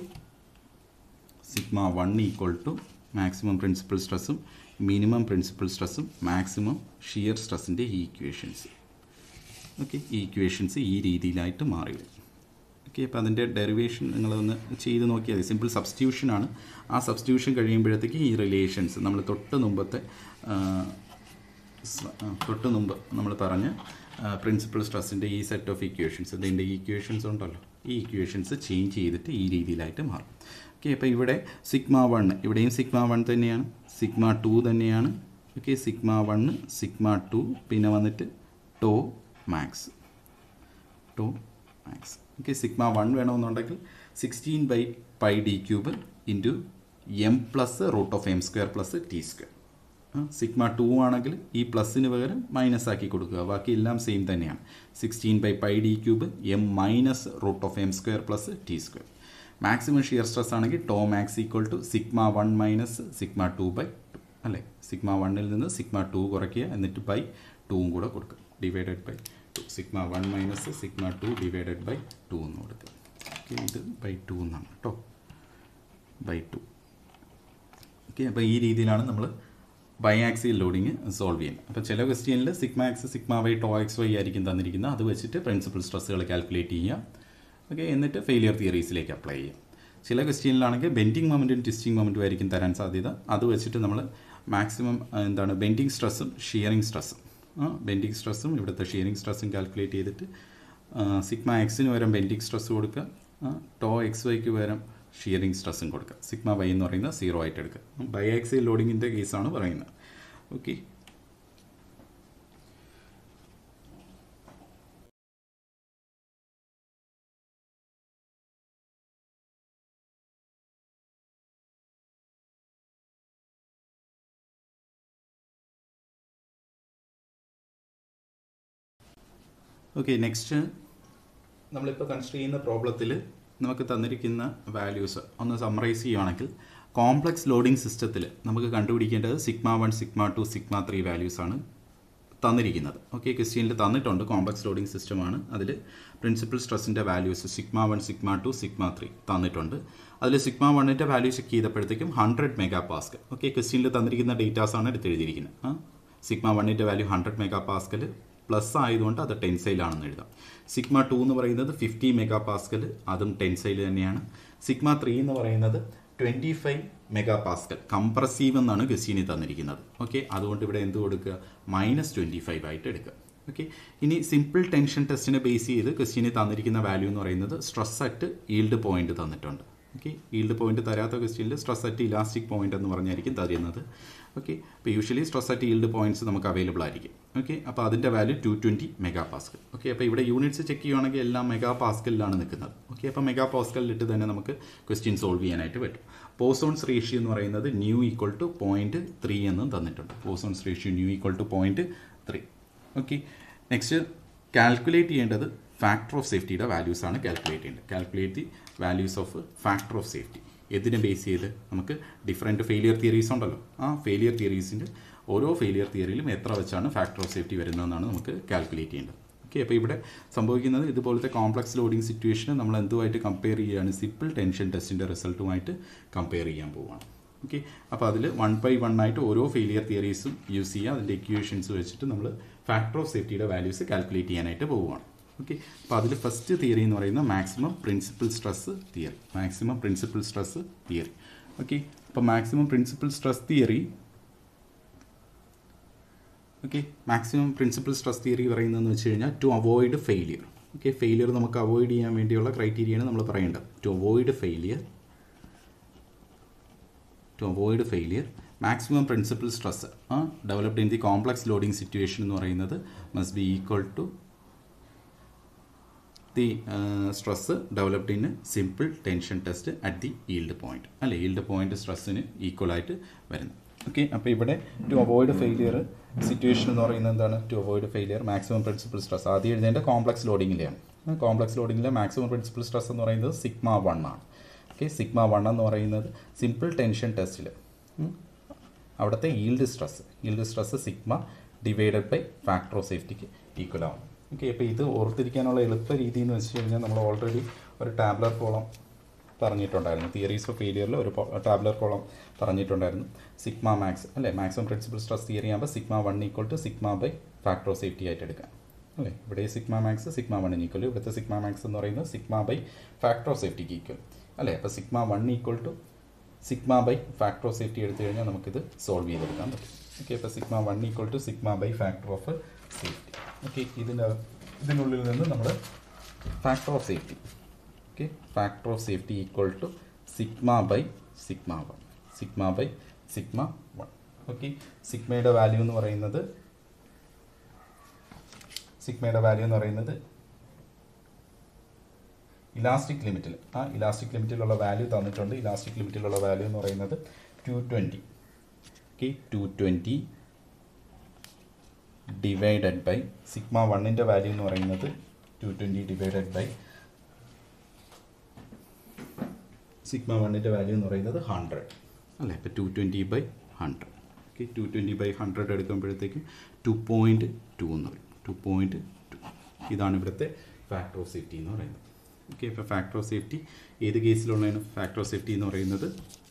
sigma one equal to maximum principal സ്ട്രെസ്സും മിനിമം പ്രിൻസിപ്പൽ സ്ട്രെസ്സും മാക്സിമം ഷിയർ സ്ട്രെസ്സിൻ്റെ ഈ ഇക്വേഷൻസ് ഓക്കെ ഈ ഇക്വേഷൻസ് ഈ രീതിയിലായിട്ട് മാറി വരും ഓക്കെ അപ്പോൾ അതിൻ്റെ ഡെറിവേഷൻ നിങ്ങളൊന്ന് ചെയ്ത് നോക്കിയാൽ മതി സിമ്പിൾ സബ്സ്റ്റിറ്റ്യൂഷനാണ് ആ സബ്സ്റ്റിറ്റ്യൂഷൻ കഴിയുമ്പോഴത്തേക്ക് ഈ റിലേഷൻസ് നമ്മൾ തൊട്ട് മുമ്പത്തെ ആ, സ- ആ, തൊട്ട് മുമ്പ് നമ്മൾ പറഞ്ഞ പ്രിൻസിപ്പൽ സ്ട്രെസ്സിൻ്റെ ഈ സെറ്റ് ഓഫ് ഇക്വേഷൻസ് ഇതിൻ്റെ ഇക്വേഷൻസ് ഉണ്ടല്ലോ ഈ ഇക്വേഷൻസ് ചേഞ്ച് ചെയ്തിട്ട് ഈ രീതിയിലായിട്ട് മാറും ഓക്കെ അപ്പോൾ ഇവിടെ സിഗ്മ വൺ ഇവിടെയും സിഗ്മ വൺ തന്നെയാണ് സിഗ്മ ടു തന്നെയാണ് okay sigma one sigma two പിന്നെ വന്നിട്ട് tau max two max okay sigma one വേണമെന്നുണ്ടെങ്കിൽ sixteen by pi D cube into M plus root of M square plus T square sigma two ആണെങ്കിൽ ഈ പ്ലസിന് പകരം minus ആക്കി കൊടുക്കുക ബാക്കി എല്ലാം സെയിം തന്നെയാണ് sixteen by pi D cube M minus root of M square plus T square maximum shear stress ആണെങ്കിൽ tau max equal to sigma one minus sigma two by two അല്ലേ സിഗ്മ വണ്ണിൽ നിന്ന് sigma to കുറയ്ക്കുക എന്നിട്ട് by ടൂവും കൂടെ കൊടുക്കുക divided by two sigma one minus sigma two divided by two എന്ന് കൊടുക്കുക ഓക്കെ ഇത് ബൈ ടു എന്നാണ് കേട്ടോ ബൈ ടു ഓക്കെ അപ്പോൾ ഈ രീതിയിലാണ് നമ്മൾ ബൈ ആക്സിയൽ ലോഡിങ് സോൾവ് ചെയ്യുന്നത് അപ്പോൾ ചില ക്വസ്റ്റ്യനിൽ sigma X sigma y tau x y ആയിരിക്കും തന്നിരിക്കുന്നത് അത് വെച്ചിട്ട് പ്രിൻസിപ്പൽ സ്ട്രെസ്സുകൾ കാൽക്കുലേറ്റ് ചെയ്യുക ഓക്കെ എന്നിട്ട് ഫെയിലിയർ തിയറീസിലേക്ക് അപ്ലൈ ചെയ്യുക ചില ക്വസ്റ്റ്യനിലാണെങ്കിൽ ബെൻഡിങ് മൊമെൻറ്റും ട്വിസ്റ്റിംഗ് മൊമെൻറ്റും ആയിരിക്കും തരാൻ സാധ്യത അത് വെച്ചിട്ട് നമ്മൾ മാക്സിമം എന്താണ് ബെൻഡിങ് സ്ട്രെസ്സും ഷിയറിംഗ് സ്ട്രെസ്സും ബെൻഡിങ് സ്ട്രെസ്സും ഇവിടുത്തെ ഷിയറിംഗ് സ്ട്രെസ്സും കാൽക്കുലേറ്റ് ചെയ്തിട്ട് സിഗ്മ എക്സിന് പകരം ബെൻഡിങ് സ്ട്രെസ് കൊടുക്കുക ടോ എക്സ് വൈക്ക് പകരം ഷിയറിംഗ് സ്ട്രെസ്സും കൊടുക്കുക സിഗ്മ വൈ എന്ന് പറയുന്നത് സീറോ ആയിട്ട് എടുക്കുക ബൈ ആക്സിൽ ലോഡിങ്ങിൻ്റെ കേസാണ് പറയുന്നത് ഓക്കെ ഓക്കെ നെക്സ്റ്റ് നമ്മളിപ്പോൾ കൺസിഡർ ചെയ്യുന്ന പ്രോബ്ലത്തിൽ നമുക്ക് തന്നിരിക്കുന്ന വാല്യൂസ് ഒന്ന് സമ്മറൈസ് ചെയ്യുകയാണെങ്കിൽ കോംപ്ലക്സ് ലോഡിംഗ് സിസ്റ്റത്തിൽ നമുക്ക് കണ്ടുപിടിക്കേണ്ടത് sigma one sigma two sigma three values ആണ് തന്നിരിക്കുന്നത് ഓക്കെ ക്വസ്റ്റ്യനിൽ തന്നിട്ടുണ്ട് കോംപ്ലക്സ് ലോഡിംഗ് സിസ്റ്റമാണ് അതിൽ പ്രിൻസിപ്പൽ സ്ട്രെസ്സിൻ്റെ വാല്യൂസ് sigma one sigma two sigma three തന്നിട്ടുണ്ട് അതിൽ സിഗ്മ വണ്ണിൻ്റെ വാല്യൂ ചെക്ക് ചെയ്തപ്പോഴത്തേക്കും ഹൺഡ്രഡ് മെഗാ പാസ്കൽ ഓക്കെ ക്വസ്റ്റ്യനിൽ തന്നിരിക്കുന്ന ഡേറ്റാസ് ആണ് എടുത്ത് എഴുതിയിരിക്കുന്നത് ആ സിഗ്മ വണ്ണിൻ്റെ value hundred mega pascal plus ആയതുകൊണ്ട് അത് ടെൻസൈലാണെന്ന് എഴുതാം സിഗ്മ ടു എന്ന് പറയുന്നത് ഫിഫ്റ്റി മെഗാ പാസ്കൽ അതും ടെൻസൈൽ തന്നെയാണ് സിഗ്മ ത്രീ എന്ന് പറയുന്നത് twenty five mega pascal compressive എന്നാണ് ക്വസ്റ്റ്യനിൽ തന്നിരിക്കുന്നത് ഓക്കെ അതുകൊണ്ട് ഇവിടെ എന്ത് കൊടുക്കുക മൈനസ് ട്വൻറ്റി ഫൈവ് ആയിട്ട് എടുക്കുക ഓക്കെ ഇനി സിമ്പിൾ ടെൻഷൻ ടെസ്റ്റിനെ ബേസ് ചെയ്ത് ക്വസ്റ്റ്യനിൽ തന്നിരിക്കുന്ന വാല്യൂ എന്ന് പറയുന്നത് സ്ട്രെസ് അറ്റ് ഈൽഡ് പോയിന്റ് തന്നിട്ടുണ്ട് ഓക്കെ ഈൽഡ് പോയിന്റ് തരാത്ത ക്വസ്റ്റ്യനിൽ സ്ട്രെസ് അറ്റ് ഇലാസ്റ്റിക് പോയിന്റ് എന്ന് പറഞ്ഞായിരിക്കും തരുന്നത് ഓക്കെ അപ്പോൾ usually stress at yield points നമുക്ക് അവൈലബിൾ ആയിരിക്കും ഓക്കെ അപ്പോൾ അതിൻ്റെ value two twenty mega pascal okay അപ്പോൾ ഇവിടെ യൂണിറ്റ്സ് ചെക്ക് ചെയ്യുവാണെങ്കിൽ എല്ലാം മെഗാ പാസ്കലിലാണ് നിൽക്കുന്നത് ഓക്കെ അപ്പോൾ മെഗാ പാസ്കലിലിട്ട് തന്നെ നമുക്ക് ക്വസ്റ്റ്യൻ സോൾവ് ചെയ്യാനായിട്ട് പറ്റും പോസോൺസ് റേഷ്യോ എന്ന് പറയുന്നത് nu equal to point three എന്നും തന്നിട്ടുണ്ട് poisson's ratio nu equal to point three okay next calculate ചെയ്യേണ്ടത് ഫാക്ടർ ഓഫ് സേഫ്റ്റിയുടെ വാല്യൂസ് ആണ് കാൽക്കുലേറ്റ് ചെയ്യേണ്ടത് calculate the values of factor of safety ഇതിനെ ബേസ് ചെയ്ത് നമുക്ക് ഡിഫറെൻറ്റ് ഫെയിലിയർ തിയറീസ് ഉണ്ടല്ലോ ആ ഫെയിലിയർ തിയറീസിൻ്റെ ഓരോ ഫെയിലിയർ തിയറിയിലും എത്ര വെച്ചാണ് ഫാക്ടർ ഓഫ് സേഫ്റ്റി വരുന്നതെന്നാണ് നമുക്ക് കാൽക്കുലേറ്റ് ചെയ്യേണ്ടത് ഓക്കെ അപ്പോൾ ഇവിടെ സംഭവിക്കുന്നത് ഇതുപോലത്തെ കോംപ്ലക്സ് ലോഡിംഗ് സിറ്റുവേഷന് നമ്മൾ എന്തുമായിട്ട് കമ്പയർ ചെയ്യുകയാണ് സിമ്പിൾ ടെൻഷൻ ടെസ്റ്റിൻ്റെ റിസൾട്ടുമായിട്ട് കമ്പയർ ചെയ്യാൻ പോവുകയാണ് ഓക്കെ അപ്പോൾ അതിൽ വൺ ബൈ വൺ ആയിട്ട് ഓരോ ഫെയിലിയർ തിയറീസും യൂസ് ചെയ്യുക അതിൻ്റെ ഇക്വേഷൻസ് വെച്ചിട്ട് നമ്മൾ ഫാക്ടർ ഓഫ് സേഫ്റ്റിയുടെ വാല്യൂസ് കാൽക്കുലേറ്റ് ചെയ്യാനായിട്ട് പോവുകയാണ് ഓക്കെ അപ്പോൾ അതിൽ ഫസ്റ്റ് തിയറി എന്ന് പറയുന്നത് maximum principal stress theory maximum principal stress theory okay അപ്പോൾ maximum principal stress theory okay maximum principal stress theory പറയുന്നതെന്ന് വെച്ച് കഴിഞ്ഞാൽ to avoid failure okay failure നമുക്ക് അവോയ്ഡ് ചെയ്യാൻ വേണ്ടിയുള്ള ക്രൈറ്റീരിയയാണ് നമ്മൾ പറയേണ്ടത് to avoid failure to avoid failure maximum principal stress developed in the complex loading situation എന്ന് പറയുന്നത് must be equal to the stress developed in simple tension test at the yield point അല്ലെ yield point സ്ട്രെസ്സിന് equal ആയിട്ട് വരുന്നു okay അപ്പോൾ ഇവിടെ to avoid failure situation എന്ന് പറയുന്നത് എന്താണ് to avoid failure maximum principal stress ആദ്യം എഴുതേണ്ട കോംപ്ലക്സ് ലോഡിങ്ങിലെയാണ് കോംപ്ലക്സ് ലോഡിങ്ങിലെ മാക്സിമം പ്രിൻസിപ്പൽ സ്ട്രെസ് എന്ന് പറയുന്നത് സിഗ്മ വൺ ആണ് ഓക്കെ സിഗ്മ വൺ എന്ന് പറയുന്നത് സിമ്പിൾ ടെൻഷൻ ടെസ്റ്റിൽ അവിടുത്തെ yield stress yield stress sigma divided by factor of സേഫ്റ്റിക്ക് ഈക്വൽ ആവും ഓക്കെ അപ്പോൾ ഇത് ഓർത്തിരിക്കാനുള്ള എളുപ്പ രീതി എന്ന് വെച്ച് കഴിഞ്ഞാൽ നമ്മൾ ഓൾറെഡി ഒരു ടാബ്ലർ കോളം പറഞ്ഞിട്ടുണ്ടായിരുന്നു തിയറീസ് ഓഫ് ഫെയിലിയറിൽ ഒരു ടാബ്ലർ കോളം പറഞ്ഞിട്ടുണ്ടായിരുന്നു സിഗ്മ മാക്സ് അല്ലേ മാക്സിമം പ്രിൻസിപ്പൽ സ്ട്രെസ് തിയറി ആകുമ്പോൾ sigma one equal to sigma by factor of safety ആയിട്ട് എടുക്കാം അല്ലേ ഇവിടെ സിഗ്മ മാക്സ് സിഗ്മ വണ്ണിന് ഈക്വൽ ഇവിടുത്തെ സിഗ്മ മാക്സ് എന്ന് പറയുന്നത് സിഗ്മ ബൈ ഫാക്ടർ ഓഫ് സേഫ്റ്റിക്ക് ഈക്വൽ അല്ലേ അപ്പോൾ sigma one equal to sigma by factor of safety എടുത്തു കഴിഞ്ഞാൽ നമുക്കിത് സോൾവ് ചെയ്തെടുക്കാൻ പറ്റും ഓക്കെ അപ്പോൾ sigma one equal to sigma by factor of safety okay ഇതിൻ്റെ ഇതിനുള്ളിൽ നിന്ന് നമ്മൾ factor of safety okay factor of safety equal to sigma by sigma one sigma by sigma one okay സിഗ്മയുടെ വാല്യൂ എന്ന് പറയുന്നത് സിഗ്മയുടെ വാല്യൂ എന്ന് പറയുന്നത് ഇലാസ്റ്റിക് ലിമിറ്റിൽ ആ ഇലാസ്റ്റിക് ലിമിറ്റിലുള്ള വാല്യൂ തന്നിട്ടുണ്ട് ഇലാസ്റ്റിക് ലിമിറ്റിലുള്ള വാല്യൂ എന്ന് പറയുന്നത് two twenty okay two twenty divided by sigma വണ്ണിൻ്റെ വാല്യൂ എന്ന് പറയുന്നത് two twenty divided by sigma വണ്ണിൻ്റെ വാല്യൂ എന്ന് പറയുന്നത് ഹൺഡ്രഡ് അല്ലേ ഇപ്പോൾ two twenty by hundred okay two twenty by hundred എടുക്കുമ്പോഴത്തേക്കും ടു പോയിൻറ്റ് ടു എന്ന് പറയും ടു പോയിൻറ്റ് ടു ഇതാണ് ഇവിടുത്തെ ഫാക്ടർ ഓഫ് സേഫ്റ്റി എന്ന് പറയുന്നത് ഓക്കെ ഇപ്പോൾ ഫാക്ടർ ഓഫ് സേഫ്റ്റി ഏത് കേസിലുള്ളതാണ് ഫാക്ടർ ഓഫ് സേഫ്റ്റി എന്ന് പറയുന്നത്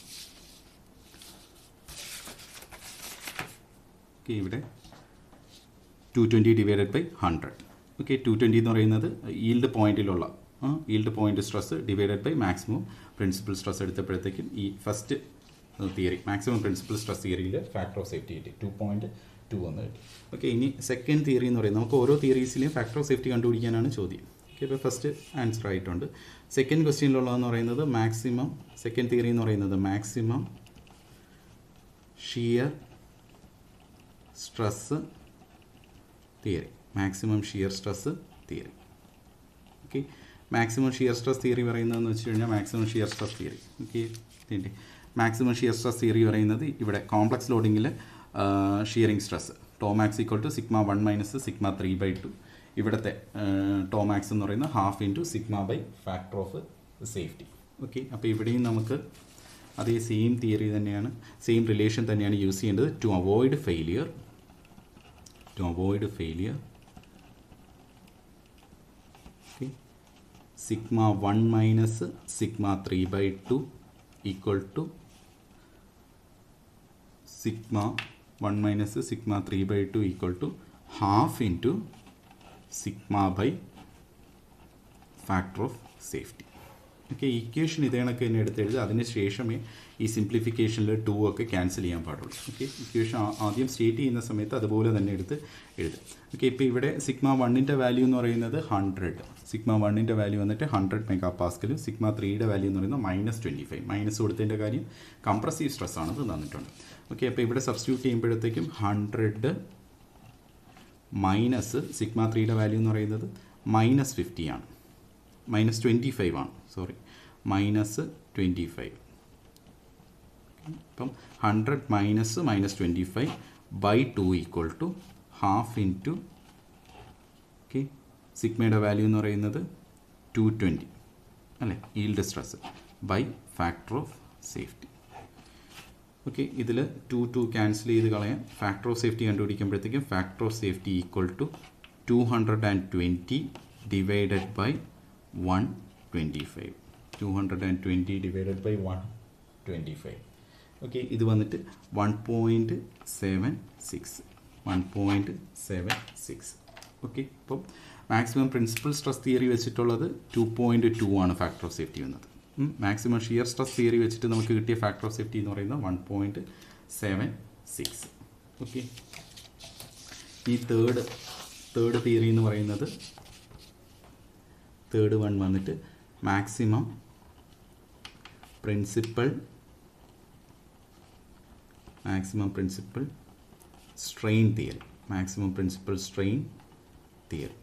ഓക്കെ ഇവിടെ two twenty divided by hundred okay two twenty എന്ന് പറയുന്നത് ഈൽഡ് പോയിന്റിലുള്ള yield point stress divided by maximum principal stress എടുത്തപ്പോഴത്തേക്കും ഈ first theory maximum principal stress തിയറിയിൽ ഫാക്ടർ ഓഫ് സേഫ്റ്റി കിട്ടി ടു പോയിന്റ് ടു എന്ന് കിട്ടി ഓക്കെ ഇനി സെക്കൻഡ് തിയറി എന്ന് പറയുന്നത് നമുക്ക് ഓരോ തിയറീസിലെയും ഫാക്ടർ ഓഫ് സേഫ്റ്റി കണ്ടുപിടിക്കാനാണ് ചോദ്യം ഓക്കെ ഇപ്പോൾ ഫസ്റ്റ് ആൻസർ ആയിട്ടുണ്ട് സെക്കൻഡ് ക്വസ്റ്റ്യനിലുള്ളതെന്ന് പറയുന്നത് മാക്സിമം സെക്കൻഡ് തിയറി എന്ന് പറയുന്നത് maximum shear stress theory maximum shear stress theory okay maximum shear stress theory പറയുന്നതെന്ന് വെച്ച് കഴിഞ്ഞാൽ maximum shear stress theory okay ഇതിൻ്റെ മാക്സിമം ഷിയർ സ്ട്രെസ് തിയറി പറയുന്നത് ഇവിടെ കോംപ്ലക്സ് ലോഡിങ്ങിൽ shearing stress tau max equal to sigma one minus sigma three by two ഇവിടുത്തെ tau max എന്ന് പറയുന്നത് half into sigma by factor of safety okay അപ്പോൾ ഇവിടെയും നമുക്ക് അതേ സെയിം തിയറി തന്നെയാണ് സെയിം റിലേഷൻ തന്നെയാണ് യൂസ് ചെയ്യേണ്ടത് to avoid failure to avoid failure okay sigma one minus sigma three by two equal to sigma one minus sigma three by two equal to half into sigma by factor of safety okay equation ഇതേ കണക്ക് തന്നെ എടുത്ത് എഴുതുക അതിന് ശേഷമേ ഈ സിംപ്ലിഫിക്കേഷനിൽ to ഒക്കെ cancel ചെയ്യാൻ പാടുള്ളൂ ഓക്കെ ഇക്വേഷൻ ആദ്യം സ്റ്റേറ്റ് ചെയ്യുന്ന സമയത്ത് അതുപോലെ തന്നെ എടുത്ത് എഴുതുക ഓക്കെ ഇപ്പോൾ ഇവിടെ സിഗ്മ വണ്ണിൻ്റെ വാല്യൂ എന്ന് പറയുന്നത് ഹൺഡ്രഡ് സിഗ്മ വണ്ണിൻ്റെ വാല്യൂ വന്നിട്ട് ഹൺഡ്രഡ് മെഗാ പാസ്കലും സിഗ്മ ത്രീയുടെ വാല്യൂ എന്ന് പറയുന്നത് മൈനസ് ട്വൻറ്റി ഫൈവ് മൈനസ് കൊടുത്തതിൻ്റെ കാര്യം കംപ്രസീവ് സ്ട്രെസ് ആണെന്ന് തന്നിട്ടുണ്ട് ഓക്കെ അപ്പോൾ ഇവിടെ സബ്സ്റ്റിറ്റ്യൂട്ട് ചെയ്യുമ്പോഴത്തേക്കും ഹൺഡ്രഡ് മൈനസ് സിഗ്മ ത്രീയുടെ വാല്യൂ എന്ന് പറയുന്നത് മൈനസ് ഫിഫ്റ്റി ആണ് മൈനസ് ട്വൻറ്റി ഫൈവ് ആണ് സോറി മൈനസ് ട്വൻറ്റി ഫൈവ് അപ്പം hundred minus minus twenty five by two equal to half into okay സിഗ്മയുടെ വാല്യൂ എന്ന് പറയുന്നത് ടു ട്വൻറ്റി അല്ലേ yield stress by factor of safety okay ഇതിൽ two two cancel ചെയ്ത് കളയാം factor of safety കണ്ടുപിടിക്കുമ്പോഴത്തേക്കും factor of safety equal to two hundred and twenty divided by one twenty five two hundred and twenty divided by one twenty five okay ഇത് വന്നിട്ട് one point seven six one point seven six okay അപ്പം maximum principal stress theory വെച്ചിട്ടുള്ളത് two point two ആണ് factor of safety വന്നത് maximum shear stress theory വെച്ചിട്ട് നമുക്ക് കിട്ടിയ factor of safety എന്ന് പറയുന്നത് one point seven six okay ഈ തേർഡ് തേർഡ് തിയറി എന്ന് പറയുന്നത് തേർഡ് വൺ വന്നിട്ട് maximum principal maximum principal strain theory maximum principal strain theory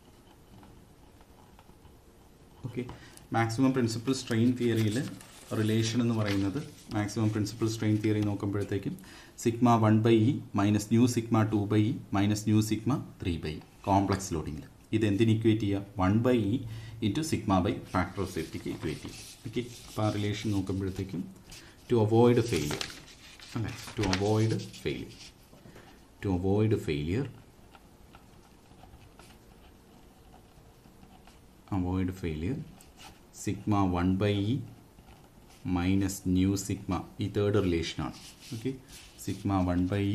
okay maximum principal strain തിയറിയിൽ റിലേഷൻ എന്ന് പറയുന്നത് മാക്സിമം പ്രിൻസിപ്പൽ സ്ട്രെയിൻ തിയറി നോക്കുമ്പോഴത്തേക്കും sigma one by E minus nu sigma two by E minus nu sigma three by E complex ലോഡിങ്ങിൽ ഇത് എന്തിന് equate ചെയ്യുക one by E into sigma by factor of സേഫ്റ്റിക്ക് equate ചെയ്യും okay അപ്പോൾ ആ relation നോക്കുമ്പോഴത്തേക്കും ടു അവോയ്ഡ് ഫെയിലിയർ അല്ലേ to avoid failure to avoid failure avoid failure sigma one by E minus nu sigma ഈ തേർഡ് റിലേഷനാണ് okay sigma one by E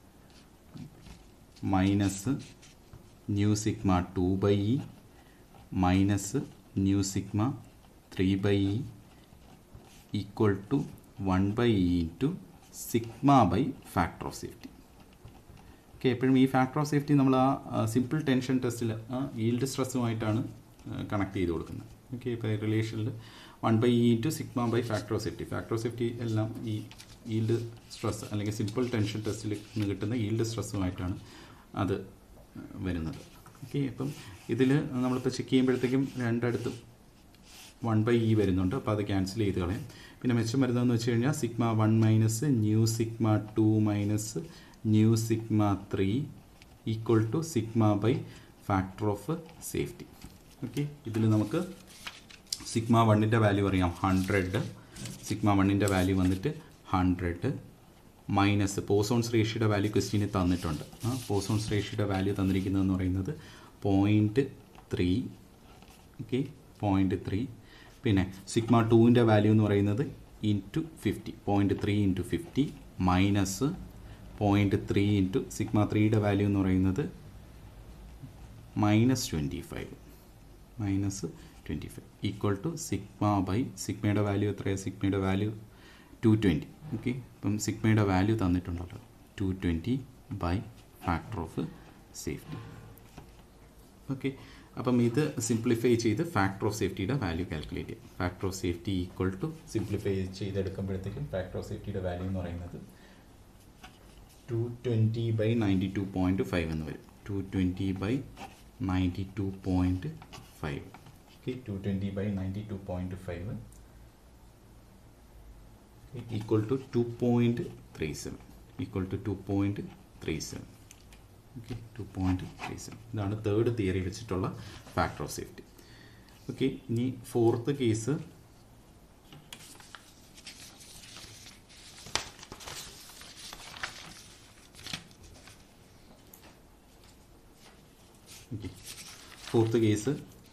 minus nu sigma two by E minus nu sigma three by E equal to one by E into sigma by factor of safety okay എപ്പോഴും ഈ factor of safety നമ്മൾ ആ simple tension ടെസ്റ്റിൽ ആ yield സ്ട്രെസ്സുമായിട്ടാണ് connect ചെയ്ത് കൊടുക്കുന്നത് okay ഇപ്പോൾ റിലേഷനിൽ one by E into sigma by factor of safety factor of safety എല്ലാം ഈ ഈൽഡ് സ്ട്രെസ് അല്ലെങ്കിൽ സിമ്പിൾ ടെൻഷൻ ടെസ്റ്റിൽ നിന്ന് കിട്ടുന്ന ഈൽഡ് സ്ട്രെസ്സുമായിട്ടാണ് അത് വരുന്നത് ഓക്കെ അപ്പം ഇതിൽ നമ്മളിപ്പോൾ ചെക്ക് ചെയ്യുമ്പോഴത്തേക്കും രണ്ടിടത്തും വൺ ബൈ ഇ വരുന്നുണ്ട് അപ്പോൾ അത് ക്യാൻസൽ ചെയ്ത് കളയാം പിന്നെ മെച്ചം വരുന്നതെന്ന് വെച്ച് കഴിഞ്ഞാൽ sigma one minus nu sigma two minus nu sigma three equal to sigma by factor of safety okay ഇതിൽ നമുക്ക് സിഗ്മ വണ്ണിൻ്റെ വാല്യൂ അറിയാം ഹൺഡ്രഡ് സിഗ്മ വണ്ണിൻ്റെ വാല്യൂ വന്നിട്ട് ഹൺഡ്രഡ് മൈനസ് പോസോൺസ് റേഷ്യയുടെ വാല്യൂ ക്വസ്റ്റ്യന് തന്നിട്ടുണ്ട് ആ പോസോൺസ് റേഷ്യയുടെ വാല്യൂ തന്നിരിക്കുന്നതെന്ന് പറയുന്നത് point three okay point three പിന്നെ സിഗ്മ ടുവിൻ്റെ വാല്യൂ എന്ന് പറയുന്നത് into fifty point three into fifty minus point three into sigma ത്രീയുടെ വാല്യൂ എന്ന് പറയുന്നത് minus twenty five minus twenty five equal to sigma by സിഗ്മയുടെ വാല്യൂ എത്രയാണ് സിഗ്മയുടെ വാല്യൂ ടു ട്വൻറ്റി ഓക്കെ അപ്പം സിഗ്മയുടെ വാല്യൂ തന്നിട്ടുണ്ടല്ലോ two twenty by factor of safety okay അപ്പം ഇത് സിംപ്ലിഫൈ ചെയ്ത് ഫാക്ടർ ഓഫ് സേഫ്റ്റിയുടെ വാല്യൂ കാൽക്കുലേറ്റ് ചെയ്യും factor of safety equal to simplify ചെയ്തെടുക്കുമ്പോഴത്തേക്കും ഫാക്ടർ ഓഫ് സേഫ്റ്റിയുടെ വാല്യൂ എന്ന് പറയുന്നത് two twenty by ninety two point five എന്ന് വരും two twenty by ninety two point five okay two twenty by ninety two point five equal to two point three seven equal to two point three seven okay two point three seven ഇതാണ് third theory വെച്ചിട്ടുള്ള factor of safety okay ഇനി fourth case okay fourth case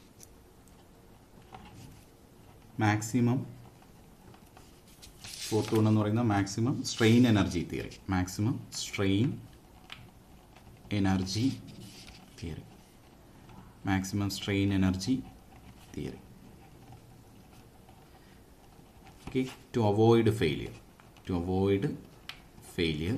maximum fourth one എന്ന് പറയുന്നത് maximum strain energy theory maximum strain energy theory maximum strain energy theory okay to avoid failure to avoid failure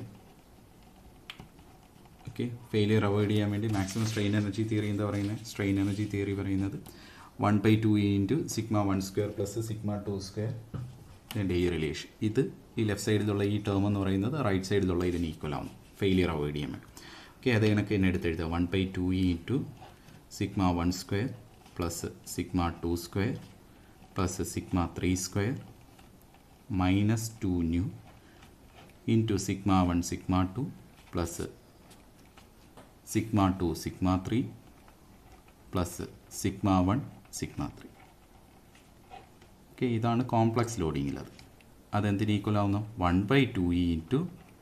okay failure avoid ചെയ്യാൻ വേണ്ടി maximum strain energy theory എന്താ പറയുന്നത് strain energy theory പറയുന്നത് one by two into sigma one square plus sigma two square ഇതിൻ്റെ ഈ relation ഇത് ഈ left സൈഡിലുള്ള ഈ ടേം എന്ന് പറയുന്നത് റൈറ്റ് സൈഡിലുള്ള ഇതിന് ഈക്വൽ ആവുന്നു ഫെയിലിയർ അവോയ്ഡ് ചെയ്യാൻ വേണ്ടി ഓക്കെ അത് കണക്ക് തന്നെ എടുത്ത് എഴുതുക one by two E into sigma one square plus sigma two square plus sigma three square minus two nu into sigma one sigma two plus sigma two sigma three plus sigma one sigma three okay ഇതാണ് complex ലോഡിങ്ങിലത് അതെന്തിന് equal ആവുന്നു one by two E into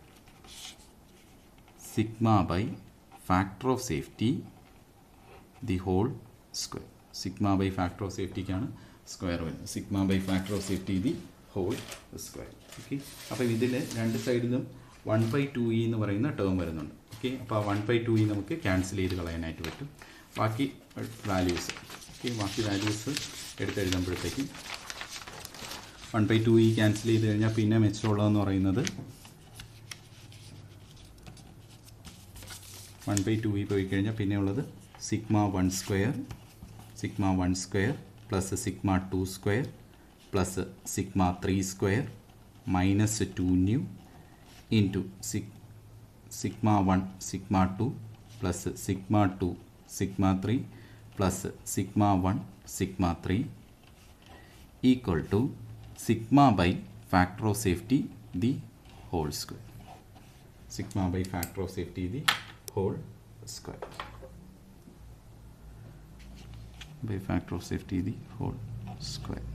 sigma by factor of safety the whole square sigma by factor of സേഫ്റ്റിക്കാണ് square വരുന്നത് sigma by factor of safety the whole square okay അപ്പോൾ ഇതിൽ രണ്ട് സൈഡിലും വൺ ബൈ ടു ഇ എന്ന് പറയുന്ന term വരുന്നുണ്ട് okay അപ്പോൾ ആ വൺ ബൈ ടു ഇ നമുക്ക് ക്യാൻസൽ ചെയ്ത് കളയാനായിട്ട് പറ്റും ബാക്കി വാല്യൂസ് ഓക്കെ ബാക്കി വാല്യൂസ് എടുത്തെഴുതുമ്പോഴത്തേക്കും one by two E cancel ചെയ്ത് കഴിഞ്ഞാൽ പിന്നെ മെച്ചമുള്ളതെന്ന് പറയുന്നത് വൺ ബൈ ടു ഇ പോയി കഴിഞ്ഞാൽ പിന്നെ ഉള്ളത് sigma one square sigma one square plus sigma two square plus sigma three square minus two nu into സിക് sigma one sigma two plus sigma two sigma three plus sigma one sigma three equal to sigma by factor of safety the whole square sigma by factor of safety the whole square by factor of safety the whole square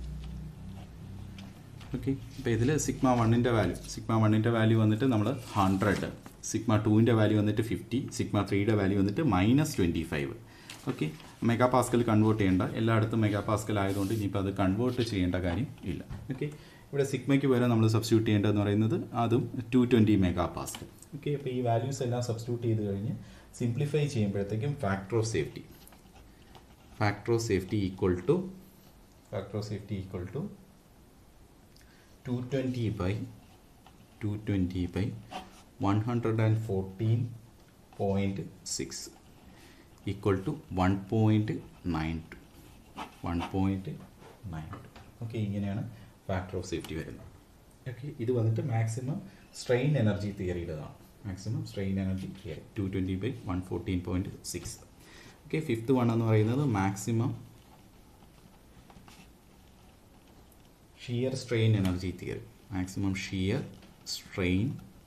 okay അപ്പോൾ ഇതിൽ sigma വണ്ണിൻ്റെ value sigma വണ്ണിൻ്റെ value വന്നിട്ട് നമ്മൾ hundred sigma ടുവിൻ്റെ value വന്നിട്ട് fifty sigma ത്രീയുടെ value വന്നിട്ട് minus twenty five okay mega pascal convert ചെയ്യേണ്ട എല്ലായിടത്തും മെഗാ പാസ്കൽ ആയതുകൊണ്ട് ഇനിയിപ്പോൾ അത് കൺവേർട്ട് ചെയ്യേണ്ട കാര്യം ഇല്ല ഓക്കെ ഇവിടെ സിഗ്മയ്ക്ക് പകരം നമ്മൾ സബ്സ്റ്റിറ്റ്യൂട്ട് ചെയ്യേണ്ടതെന്ന് പറയുന്നത് അതും two twenty mega pascal okay അപ്പോൾ ഈ വാല്യൂസ് എല്ലാം സബ്സ്റ്റിറ്റ്യൂട്ട് ചെയ്ത് കഴിഞ്ഞ് സിംപ്ലിഫൈ ചെയ്യുമ്പോഴത്തേക്കും factor of safety factor of safety equal to factor of safety equal to two twenty by two twenty by one hundred and fourteen point six equal to one point nine two one point nine two okay ഇങ്ങനെയാണ് factor of safety വരുന്നത് okay ഇത് വന്നിട്ട് maximum strain energy തിയറിയുടേതാണ് maximum strain energy theory to twenty by one fourteen point six okay fifth one എന്ന് പറയുന്നത് maximum shear strain energy theory maximum shear strain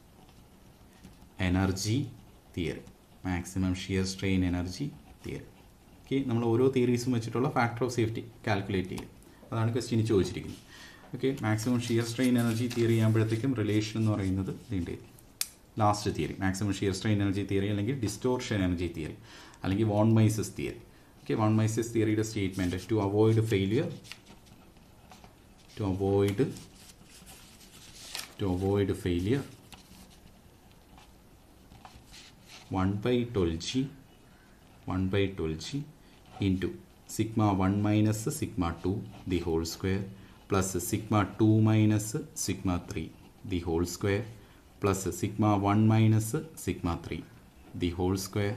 energy theory maximum shear strain energy theory okay നമ്മൾ ഓരോ തിയറീസും വെച്ചിട്ടുള്ള factor of safety calculate ചെയ്യും അതാണ് question ചോദിച്ചിരിക്കുന്നത് okay maximum shear strain energy theory ആകുമ്പോഴത്തേക്കും relation എന്ന് പറയുന്നത് ഇതിൻ്റെ last theory maximum shear strain energy theory അല്ലെങ്കിൽ ഡിസ്റ്റോർഷൻ എനർജി തിയറി അല്ലെങ്കിൽ von Mises theory okay von Mises തിയറിയുടെ statement to avoid failure to avoid to avoid failure 1 by 12g 1 by 12g into sigma 1 minus sigma 2 the whole square plus sigma 2 minus sigma 3 the whole square plus sigma 1 minus sigma 3 the whole square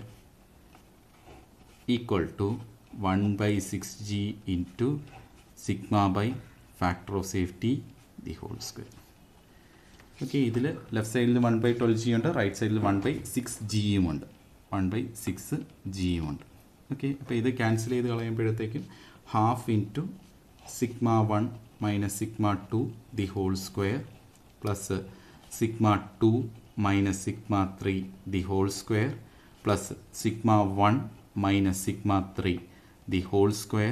equal to 1 by 6g into sigma by factor of safety the whole square okay ഇതിൽ left സൈഡിൽ one by twelve G ഉണ്ട് right സൈഡിൽ one by six ജിയും ഉണ്ട് one by six ജിയും ഉണ്ട് okay അപ്പോൾ ഇത് ക്യാൻസൽ ചെയ്ത് കളയുമ്പോഴത്തേക്കും half into sigma one minus sigma two the whole square plus sigma two minus sigma three the whole square plus sigma one minus sigma three the whole square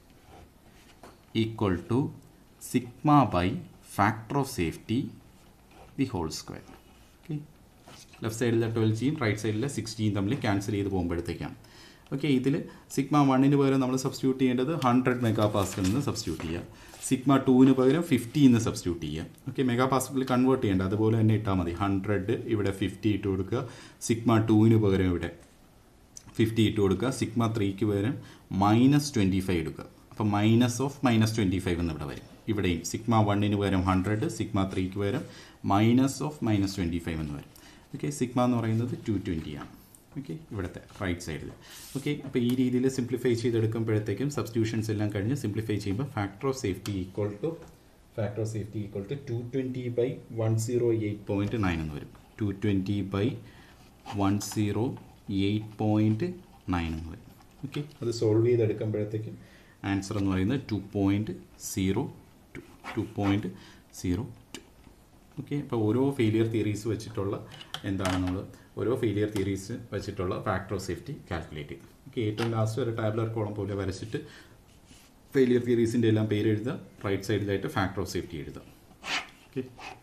equal to sigma by factor of safety the whole square okay left സൈഡിലെ twelve ജിയും right സൈഡിലെ sixteen തമ്മിൽ cancel ചെയ്ത് പോകുമ്പോഴത്തേക്കാണ് okay ഇതിൽ sigma വണ്ണിന് പകരം നമ്മൾ സബ്സ്റ്റിറ്റ്യൂട്ട് ചെയ്യേണ്ടത് ഹൺഡ്രഡ് മെഗാ പാസ്കലിൽ നിന്ന് സബ്സ്റ്റിറ്റ്യൂട്ട് ചെയ്യുക സിഗ്മ ടൂവിന് പകരം ഫിഫ്റ്റി എന്ന് സബ്സ്റ്റിറ്റ്യൂട്ട് ചെയ്യുക ഓക്കെ മെഗാ പാസ്കലിൽ കൺവേർട്ട് ചെയ്യേണ്ട അതുപോലെ തന്നെ ഇട്ടാൽ മതി ഹൺഡ്രഡ് ഇവിടെ ഫിഫ്റ്റി ഇട്ട് കൊടുക്കുക സിഗ്മ ടൂവിന് പകരം ഇവിടെ ഫിഫ്റ്റി ഇട്ട് കൊടുക്കുക സിഗ്മ ത്രീക്ക് പകരം മൈനസ് ട്വൻറ്റി ഫൈവ് എടുക്കുക അപ്പോൾ minus of minus twenty five എന്ന് ഇവിടെ വരും ഇവിടെയും സിഗ്മ വണ്ണിന് പകരം ഹൺഡ്രഡ് സിഗ്മ ത്രീക്ക് പകരം minus of minus twenty five എന്ന് വരും ഓക്കെ സിഗ്മ എന്ന് പറയുന്നത് ടു ട്വൻറ്റി ആണ് ഓക്കെ ഇവിടുത്തെ റൈറ്റ് സൈഡിൽ ഓക്കെ അപ്പോൾ ഈ രീതിയിൽ സിംപ്ലിഫൈ ചെയ്തെടുക്കുമ്പോഴത്തേക്കും സബ്സ്റ്റിറ്റ്യൂഷൻസ് എല്ലാം കഴിഞ്ഞ് സിംപ്ലിഫൈ ചെയ്യുമ്പോൾ factor of safety equal to factor of safety equal to two twenty by one zero eight point nine എന്ന് വരും two twenty by one zero eight point nine എന്ന് വരും ഓക്കെ അത് സോൾവ് ചെയ്തെടുക്കുമ്പോഴത്തേക്കും answer എന്ന് പറയുന്നത് two point zero two two point zero two okay അപ്പോൾ ഓരോ ഫെയിലിയർ തിയറീസ് വെച്ചിട്ടുള്ള എന്താണ് നമ്മൾ ഓരോ ഫെയിലിയർ തിയറീസ് വെച്ചിട്ടുള്ള ഫാക്ടർ ഓഫ് സേഫ്റ്റി കാൽക്കുലേറ്റ് ചെയ്ത് ഓക്കെ ഏറ്റവും ലാസ്റ്റ് ഒരു ടാബ്ലർ കോളം പോലെ വരച്ചിട്ട് ഫെയിലിയർ തിയറീസിൻ്റെ എല്ലാം പേര് എഴുതുക റൈറ്റ് സൈഡിലായിട്ട് ഫാക്ടർ ഓഫ് സേഫ്റ്റി എഴുതുക okay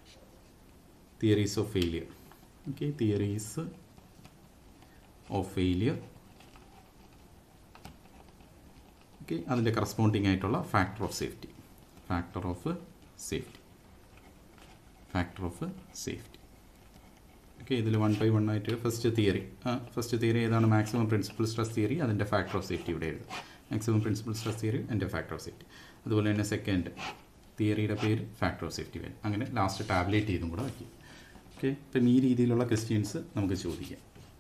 theories of failure okay theories of failure okay അതിൻ്റെ കറസ്പോണ്ടിങ് ആയിട്ടുള്ള factor of safety factor of safety factor of safety okay ഇതിൽ വൺ ബൈ വൺ ആയിട്ട് ഫസ്റ്റ് തിയറി ഫസ്റ്റ് തിയറി ഏതാണ് maximum principal stress theory അതിൻ്റെ factor of safety ഇവിടെ എഴുതും maximum principal stress theory എൻ്റെ factor of safety അതുപോലെ തന്നെ second തിയറിയുടെ പേര് ഫാക്ടർ ഓഫ് സേഫ്റ്റി വരും അങ്ങനെ ലാസ്റ്റ് ടാബ്ലേറ്റ് ചെയ്തും കൂടെ വയ്ക്കും ഓക്കെ അപ്പം ഈ രീതിയിലുള്ള ക്വസ്റ്റ്യൻസ് നമുക്ക് ചോദിക്കാം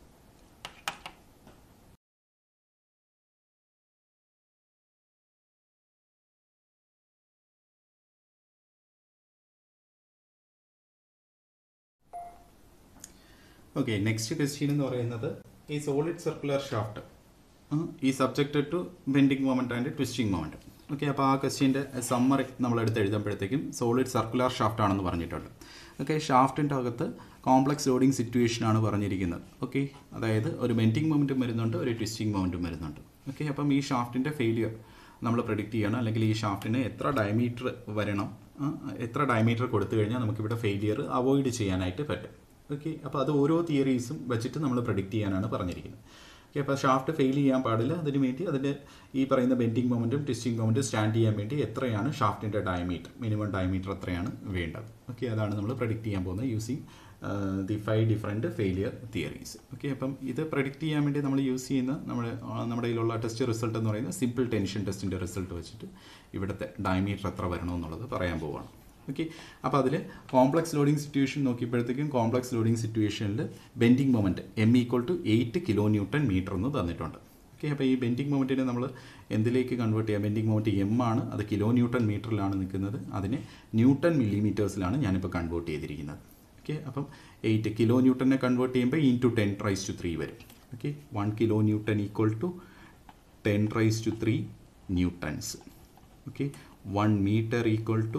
ഓക്കെ നെക്സ്റ്റ് ക്വസ്റ്റ്യൻ എന്ന് പറയുന്നത് ഈ സോളിഡ് സർക്കുലർ ഷാഫ്റ്റ് ഈ subject to bending moment and twisting moment okay അപ്പോൾ ആ ക്വസ്റ്റ്യൻ്റെ സമ്മറി നമ്മൾ എടുത്ത് എഴുതുമ്പോഴത്തേക്കും സോളിഡ് സർക്കുലർ ഷാഫ്റ്റ് ആണെന്ന് പറഞ്ഞിട്ടുണ്ട് ഓക്കെ ഷാഫ്റ്റിൻ്റെ അകത്ത് കോംപ്ലക്സ് ലോഡിംഗ് സിറ്റുവേഷൻ ആണ് പറഞ്ഞിരിക്കുന്നത് ഓക്കെ അതായത് ഒരു ബെൻഡിങ് മൊമെൻറ്റും വരുന്നുണ്ട് ഒരു ട്വിസ്റ്റിംഗ് മൊമെൻറ്റും വരുന്നുണ്ട് ഓക്കെ അപ്പം ഈ ഷാഫ്റ്റിൻ്റെ ഫെയിലിയർ നമ്മൾ പ്രഡിക്റ്റ് ചെയ്യണം അല്ലെങ്കിൽ ഈ ഷാഫ്റ്റിന് എത്ര ഡയമീറ്റർ വരണം ആ, എത്ര ഡയമീറ്റർ കൊടുത്തു കഴിഞ്ഞാൽ നമുക്കിവിടെ ഫെയിലിയർ അവോയ്ഡ് ചെയ്യാനായിട്ട് പറ്റും ഓക്കെ അപ്പോൾ അത് ഓരോ തിയറീസും വെച്ചിട്ട് നമ്മൾ പ്രഡിക്റ്റ് ചെയ്യാനാണ് പറഞ്ഞിരിക്കുന്നത് ഓക്കെ അപ്പോൾ ഷാഫ്റ്റ് ഫെയിൽ ചെയ്യാൻ പാടില്ല അതിന് വേണ്ടി അതിൻ്റെ ഈ പറയുന്ന ബെൻഡിങ് മൊമെൻറ്റും ട്വിസ്റ്റിംഗ് മൊമെൻറ്റും സ്റ്റാൻഡ് ചെയ്യാൻ വേണ്ടി എത്രയാണ് ഷാഫ്റ്റിൻ്റെ ഡയമീറ്റർ മിനിമം ഡയമീറ്റർ എത്രയാണ് വേണ്ടത് ഓക്കെ അതാണ് നമ്മൾ പ്രഡിക്റ്റ് ചെയ്യാൻ പോകുന്നത് using the five different failure theories okay അപ്പം ഇത് പ്രഡിക്റ്റ് ചെയ്യാൻ വേണ്ടി നമ്മൾ യൂസ് ചെയ്യുന്ന നമ്മുടെ ആ, നമ്മുടെ കയ്യിലുള്ള ടെസ്റ്റ് റിസൾട്ട് എന്ന് പറയുന്നത് സിമ്പിൾ ടെൻഷൻ ടെസ്റ്റിൻ്റെ റിസൾട്ട് വെച്ചിട്ട് ഇവിടുത്തെ ഡയമീറ്റർ എത്ര വരണമെന്നുള്ളത് പറയാൻ പോവുകയാണ് ഓക്കെ അപ്പോൾ അതിൽ കോംപ്ലക്സ് ലോഡിംഗ് സിറ്റുവേഷൻ നോക്കിയപ്പോഴത്തേക്കും കോംപ്ലക്സ് ലോഡിംഗ് സിറ്റുവേഷനിൽ bending moment M equal to eight kilo newton metre എന്ന് തന്നിട്ടുണ്ട് ഓക്കെ അപ്പോൾ ഈ ബെൻഡിങ് മൊമെൻറ്റിനെ നമ്മൾ എന്തിലേക്ക് കൺവേർട്ട് ചെയ്യാം ബെൻഡിങ് മൊമെൻറ്റ് എം ആണ് അത് കിലോ ന്യൂട്ടൺ മീറ്ററിലാണ് നിൽക്കുന്നത് അതിനെ ന്യൂട്ടൺ മില്ലിമീറ്റേഴ്സിലാണ് ഞാനിപ്പോൾ കൺവേർട്ട് ചെയ്തിരിക്കുന്നത് ഓക്കെ അപ്പം എയ്റ്റ് കിലോ ന്യൂട്ടനെ കൺവേർട്ട് ചെയ്യുമ്പോൾ into ten raise to three വരും okay one kilo newton equal to ten raise to three newtons okay one metre equal to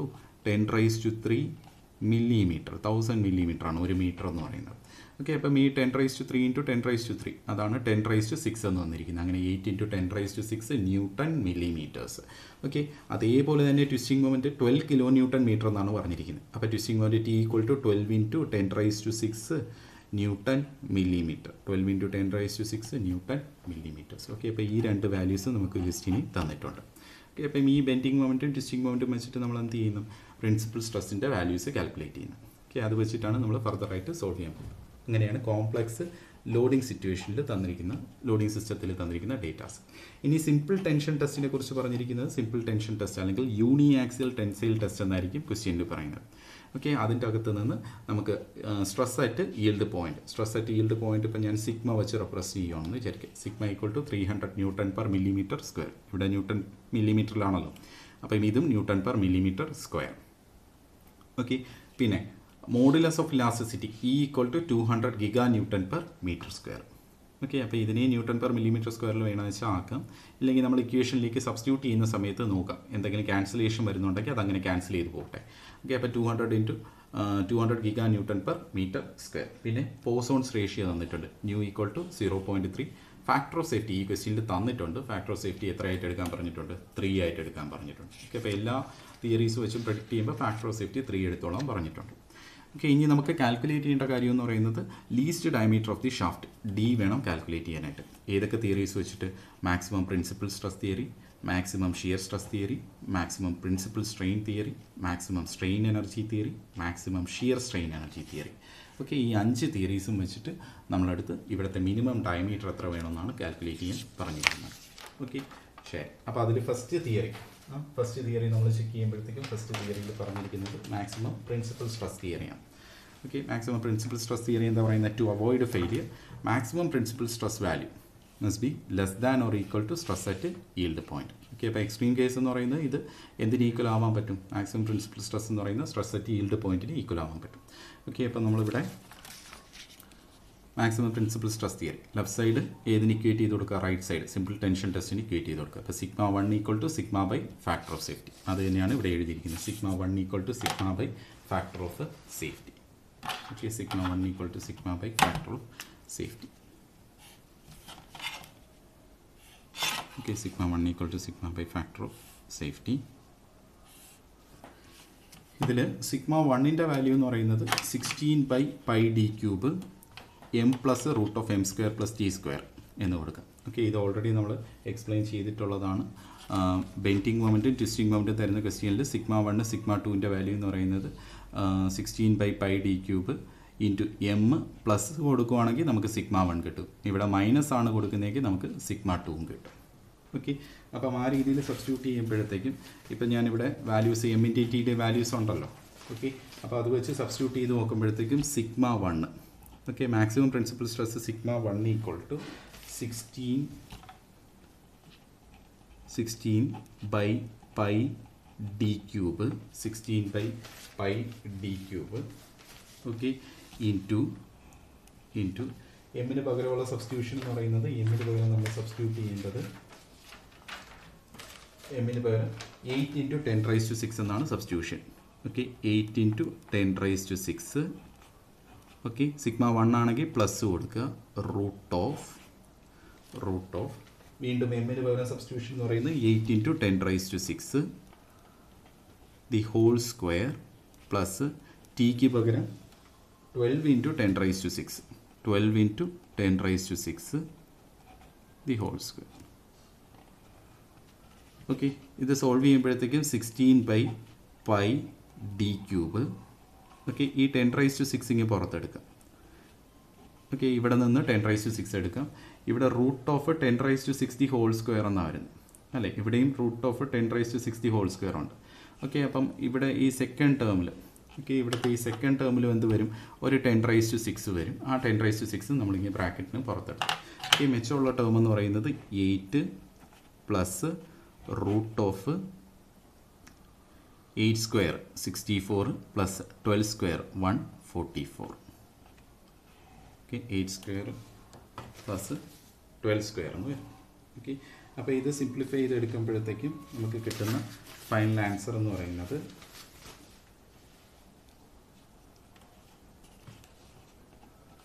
ten raise to three millimetre thousand millimetre ആണ് ഒരു metre എന്ന് പറയുന്നത് okay അപ്പം ഈ ten raise to three into ten raise to three അതാണ് ten raise to six എന്ന് വന്നിരിക്കുന്നത് അങ്ങനെ eight into ten raise to six newton millimetres okay അതേപോലെ തന്നെ twisting moment twelve kilo newton metre എന്നാണ് പറഞ്ഞിരിക്കുന്നത് അപ്പോൾ twisting moment T equal to twelve into ten raise to six newton millimetre twelve into ten raise to six newton millimetres okay അപ്പോൾ ഈ രണ്ട് values നമുക്ക് ലിസ്റ്റിന് തന്നിട്ടുണ്ട് ഓക്കെ അപ്പം ഈ ബെൻഡിങ് മൊമെൻറ്റും ട്വിസ്റ്റിംഗ് മൊമെൻറ്റും വെച്ചിട്ട് നമ്മൾ എന്ത് ചെയ്യുന്നു പ്രിൻസിപ്പൽ സ്ട്രെസ്സിൻ്റെ വാല്യൂസ് കാൽക്കുലേറ്റ് ചെയ്യുന്നത് ഓക്കെ അത് വെച്ചിട്ടാണ് നമ്മൾ ഫർദറായിട്ട് സോൾവ് ചെയ്യാൻ പോകുന്നത് അങ്ങനെയാണ് കോംപ്ലക്സ് ലോഡിംഗ് സിറ്റുവേഷനിൽ തന്നിരിക്കുന്ന ലോഡിംഗ് സിസ്റ്റത്തിൽ തന്നിരിക്കുന്ന ഡേറ്റാസ് ഇനി സിമ്പിൾ ടെൻഷൻ ടെസ്റ്റിനെ കുറിച്ച് പറഞ്ഞിരിക്കുന്നത് സിമ്പിൾ ടെൻഷൻ ടെസ്റ്റ് അല്ലെങ്കിൽ യൂണി ആക്സിയൽ ടെൻസൈൽ ടെസ്റ്റ് എന്നായിരിക്കും ക്വസ്റ്റ്യനിൽ പറയുന്നത് ഓക്കെ അതിൻ്റെ അകത്ത് നിന്ന് നമുക്ക് stress at yield point stress at yield point ഇപ്പം ഞാൻ സിഗ്മ വെച്ച് റെപ്രസെൻറ്റ് ചെയ്യുകയാണെന്ന് വിചാരിക്കുക sigma equal to three hundred newton per millimetre square ഇവിടെ ന്യൂട്ടൺ മില്ലിമീറ്ററിലാണല്ലോ അപ്പം ഇതും newton per millimetre square okay പിന്നെ modulus of elasticity E equal to two hundred giga newton per metre square okay അപ്പോൾ ഇതിനെ ന്യൂട്ടൺ പെർ മില്ലിമീറ്റർ സ്ക്വയറിൽ വേണമെന്ന് വെച്ചാൽ ആക്കാം ഇല്ലെങ്കിൽ നമ്മൾ ഇക്വേഷനിലേക്ക് സബ്സ്റ്റിറ്റ്യൂട്ട് ചെയ്യുന്ന സമയത്ത് നോക്കാം എന്തെങ്കിലും ക്യാൻസലേഷൻ വരുന്നുണ്ടെങ്കിൽ അതങ്ങനെ ക്യാൻസൽ ചെയ്ത് പോകട്ടെ ഓക്കെ അപ്പോൾ two hundred into two hundred giga newton per metre square പിന്നെ പോസോൺസ് റേഷ്യോ തന്നിട്ടുണ്ട് nu equal to zero point three factor of safety ഈ ക്വസ്റ്റ്യനിൽ തന്നിട്ടുണ്ട് ഫാക്ടർ ഓഫ് സേഫ്റ്റി എത്രയായിട്ട് എടുക്കാൻ പറഞ്ഞിട്ടുണ്ട് ത്രീ ആയിട്ട് എടുക്കാൻ പറഞ്ഞിട്ടുണ്ട് ഓക്കെ അപ്പോൾ എല്ലാ തിയറീസ് വെച്ചും പ്രൊഡിക്റ്റ് ചെയ്യുമ്പോൾ ഫാക്ടർ ഓഫ് സേഫ്റ്റി ത്രീ എടുത്തോളാം പറഞ്ഞിട്ടുണ്ട് ഓക്കെ ഇനി നമുക്ക് കാൽക്കുലേറ്റ് ചെയ്യേണ്ട കാര്യം എന്ന് പറയുന്നത് least diameter of the shaft D വേണം കാൽക്കുലേറ്റ് ചെയ്യാനായിട്ട് ഏതൊക്കെ തിയറീസ് വെച്ചിട്ട് maximum principal stress theory maximum shear stress theory maximum principal strain theory maximum strain energy theory maximum shear strain energy theory okay ഈ അഞ്ച് തിയറീസും വെച്ചിട്ട് നമ്മളടുത്ത് ഇവിടുത്തെ മിനിമം ഡയമീറ്റർ എത്ര വേണമെന്നാണ് കാൽക്കുലേറ്റ് ചെയ്യാൻ പറഞ്ഞിരിക്കുന്നത് ഓക്കെ ശരി അപ്പോൾ അതിൽ ഫസ്റ്റ് തിയറി ഫസ്റ്റ് തിയറി നമ്മൾ ചെക്ക് ചെയ്യുമ്പോഴത്തേക്കും ഫസ്റ്റ് തിയറിയിൽ പറഞ്ഞിരിക്കുന്നത് മാക്സിമം പ്രിൻസിപ്പൽ സ്ട്രെസ് തിയറിയാണ് okay maximum principal stress theory എന്താ പറയുന്നത് to avoid failure maximum principal stress value must be less than or equal to stress at yield point okay അപ്പോൾ extreme case എന്ന് പറയുന്നത് ഇത് എന്തിന് ഈക്വൽ ആവാൻ പറ്റും മാക്സിമം പ്രിൻസിപ്പൽ സ്ട്രെസ് എന്ന് പറയുന്നത് സ്ട്രെസ് അറ്റ് ഈൽഡ് പോയിന്റിന് ഈക്വൽ ആവാൻ പറ്റും ഓക്കെ അപ്പോൾ നമ്മളിവിടെ maximum principal stress theory left side ഏതിന് ഇക്വേറ്റ് ചെയ്ത് കൊടുക്കുക റൈറ്റ് സൈഡ് സിമ്പിൾ ടെൻഷൻ ടെസ്റ്റിന് ഇക്വേറ്റ് ചെയ്ത് കൊടുക്കുക അപ്പോൾ sigma one equal to sigma by factor of safety അത് തന്നെയാണ് ഇവിടെ എഴുതിയിരിക്കുന്നത് sigma one equal to sigma by factor of safety okay sigma one equal to sigma by factor of safety okay sigma one equal to sigma by factor of safety ഇതിൽ sigma വണ്ണിൻ്റെ value എന്ന് പറയുന്നത് sixteen by pi D cube M plus root of M square plus T square എന്ന് കൊടുക്കാം okay ഇത് already നമ്മൾ explain ചെയ്തിട്ടുള്ളതാണ് bending മൊമെൻറ്റും twisting മൊമെൻറ്റും തരുന്ന ക്വസ്റ്റ്യനിൽ സിഗ്മ വണ്ണ് സിഗ്മ ടുവിൻ്റെ വാല്യൂ എന്ന് പറയുന്നത് sixteen by pi D cube into M plus കൊടുക്കുവാണെങ്കിൽ നമുക്ക് സിഗ്മ വൺ കിട്ടും ഇവിടെ മൈനസ് ആണ് കൊടുക്കുന്നതെങ്കിൽ നമുക്ക് സിഗ്മ ടുവും കിട്ടും ഓക്കെ അപ്പം ആ രീതിയിൽ സബ്സ്റ്റിറ്റ്യൂട്ട് ചെയ്യുമ്പോഴത്തേക്കും ഇപ്പം ഞാനിവിടെ വാല്യൂസ് എമ്മിൻ്റെ ടിയുടെ വാല്യൂസ് ഉണ്ടല്ലോ ഓക്കെ അപ്പോൾ അത് വെച്ച് സബ്സ്റ്റിറ്റ്യൂട്ട് ചെയ്ത് നോക്കുമ്പോഴത്തേക്കും sigma one okay maximum principal stress sigma one equal to sixteen sixteen by pi D cube sixteen by pi D cube okay into into എമ്മിന് പകരമുള്ള സബ്സ്റ്റിറ്റ്യൂഷൻ എന്ന് പറയുന്നത് എമ്മിന് പകരം നമ്മൾ സബ്സ്റ്റിറ്റ്യൂട്ട് ചെയ്യേണ്ടത് എമ്മിന് പകരം eight into ten raise to six എന്നാണ് substitution okay eight into ten raise to six okay sigma one ആണെങ്കിൽ പ്ലസ് കൊടുക്കുക റൂട്ട് ഓഫ് റൂട്ട് ഓഫ് വീണ്ടും എമ്മിന് പകരം സബ്സ്റ്റിറ്റ്യൂഷൻ എന്ന് പറയുന്നത് eight into ten raise to six the whole square plus ടിക്ക് പകരം twelve into ten raise to six twelve into ten raise to six the whole square okay ഇത് solve ചെയ്യുമ്പോഴത്തേക്കും sixteen by pi D cube okay ഈ ten raise to six ഇങ്ങനെ പുറത്തെടുക്കാം okay ഇവിടെ നിന്ന് ten raise to six എടുക്കാം ഇവിടെ root of ten raise to six the whole square എന്നാണ് വരുന്നത് അല്ലേ ഇവിടെയും root of ten raise to six the whole square ഉണ്ട് ഓക്കെ അപ്പം ഇവിടെ ഈ സെക്കൻഡ് ടേമിൽ ഓക്കെ ഇവിടുത്തെ ഈ സെക്കൻഡ് ടേമിലും എന്ത് വരും ഒരു ടെൻ റൈസ് ടു സിക്സ് വരും ആ ടെൻ റൈസ് ടു സിക്സ് നമ്മളിങ്ങനെ ബ്രാക്കറ്റിന് പുറത്തെടുക്കും ഈ മിച്ചമുള്ള ടേം എന്ന് പറയുന്നത് eight plus root of eight square sixty four plus twelve square one forty four okay eight square plus twelve square എന്ന് വരും ഓക്കെ അപ്പോൾ ഇത് സിംപ്ലിഫൈ ചെയ്തെടുക്കുമ്പോഴത്തേക്കും നമുക്ക് കിട്ടുന്ന ഫൈനൽ ആൻസർ എന്ന് പറയുന്നത്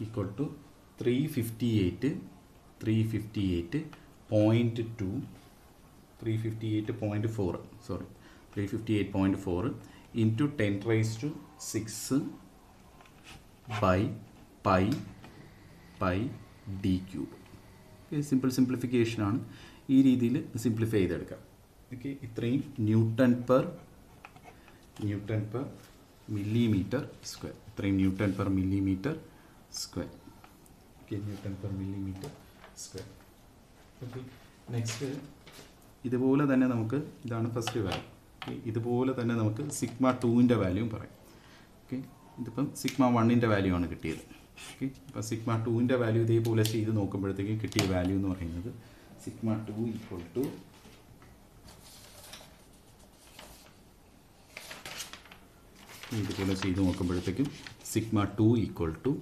equal to three fifty eight three fifty eight point two three fifty eight point four sorry three fifty eight point four into ten raise to six by pi pi D cube simple സിംപ്ലിഫിക്കേഷനാണ് ഈ രീതിയിൽ simplify ചെയ്തെടുക്കാം okay ഇത്രയും newton per newton per millimetre square ഇത്രയും newton per millimetre square okay newton per millimetre square okay next ഇതുപോലെ തന്നെ നമുക്ക് ഇതാണ് ഫസ്റ്റ് വാല്യൂ ഓക്കെ ഇതുപോലെ തന്നെ നമുക്ക് സിഗ്മ ടൂവിൻ്റെ വാല്യൂവും പറയാം ഓക്കെ ഇതിപ്പം സിഗ്മ വണ്ണിൻ്റെ വാല്യൂ ആണ് കിട്ടിയത് ഓക്കെ അപ്പോൾ സിഗ്മ ടൂവിൻ്റെ വാല്യൂ ഇതേപോലെ ചെയ്ത് നോക്കുമ്പോഴത്തേക്കും കിട്ടിയ വാല്യൂ എന്ന് പറയുന്നത് സിഗ്മ ടു ഈക്വൽ ടു ഇതുപോലെ ചെയ്ത് നോക്കുമ്പോഴത്തേക്കും sigma two equal to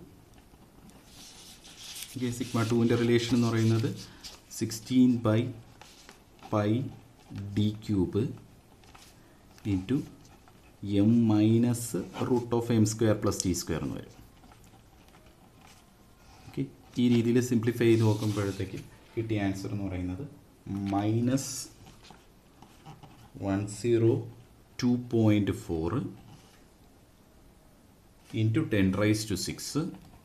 okay sigma ടുവിൻ്റെ റിലേഷൻ എന്ന് പറയുന്നത് sixteen by pi D cube into M minus root of M square plus T square എന്ന് വരും ഓക്കെ ഈ രീതിയിൽ സിംപ്ലിഫൈ ചെയ്ത് നോക്കുമ്പോഴത്തേക്ക് കിട്ടിയ ആൻസർ എന്ന് പറയുന്നത് minus one zero two point four into ten raise to six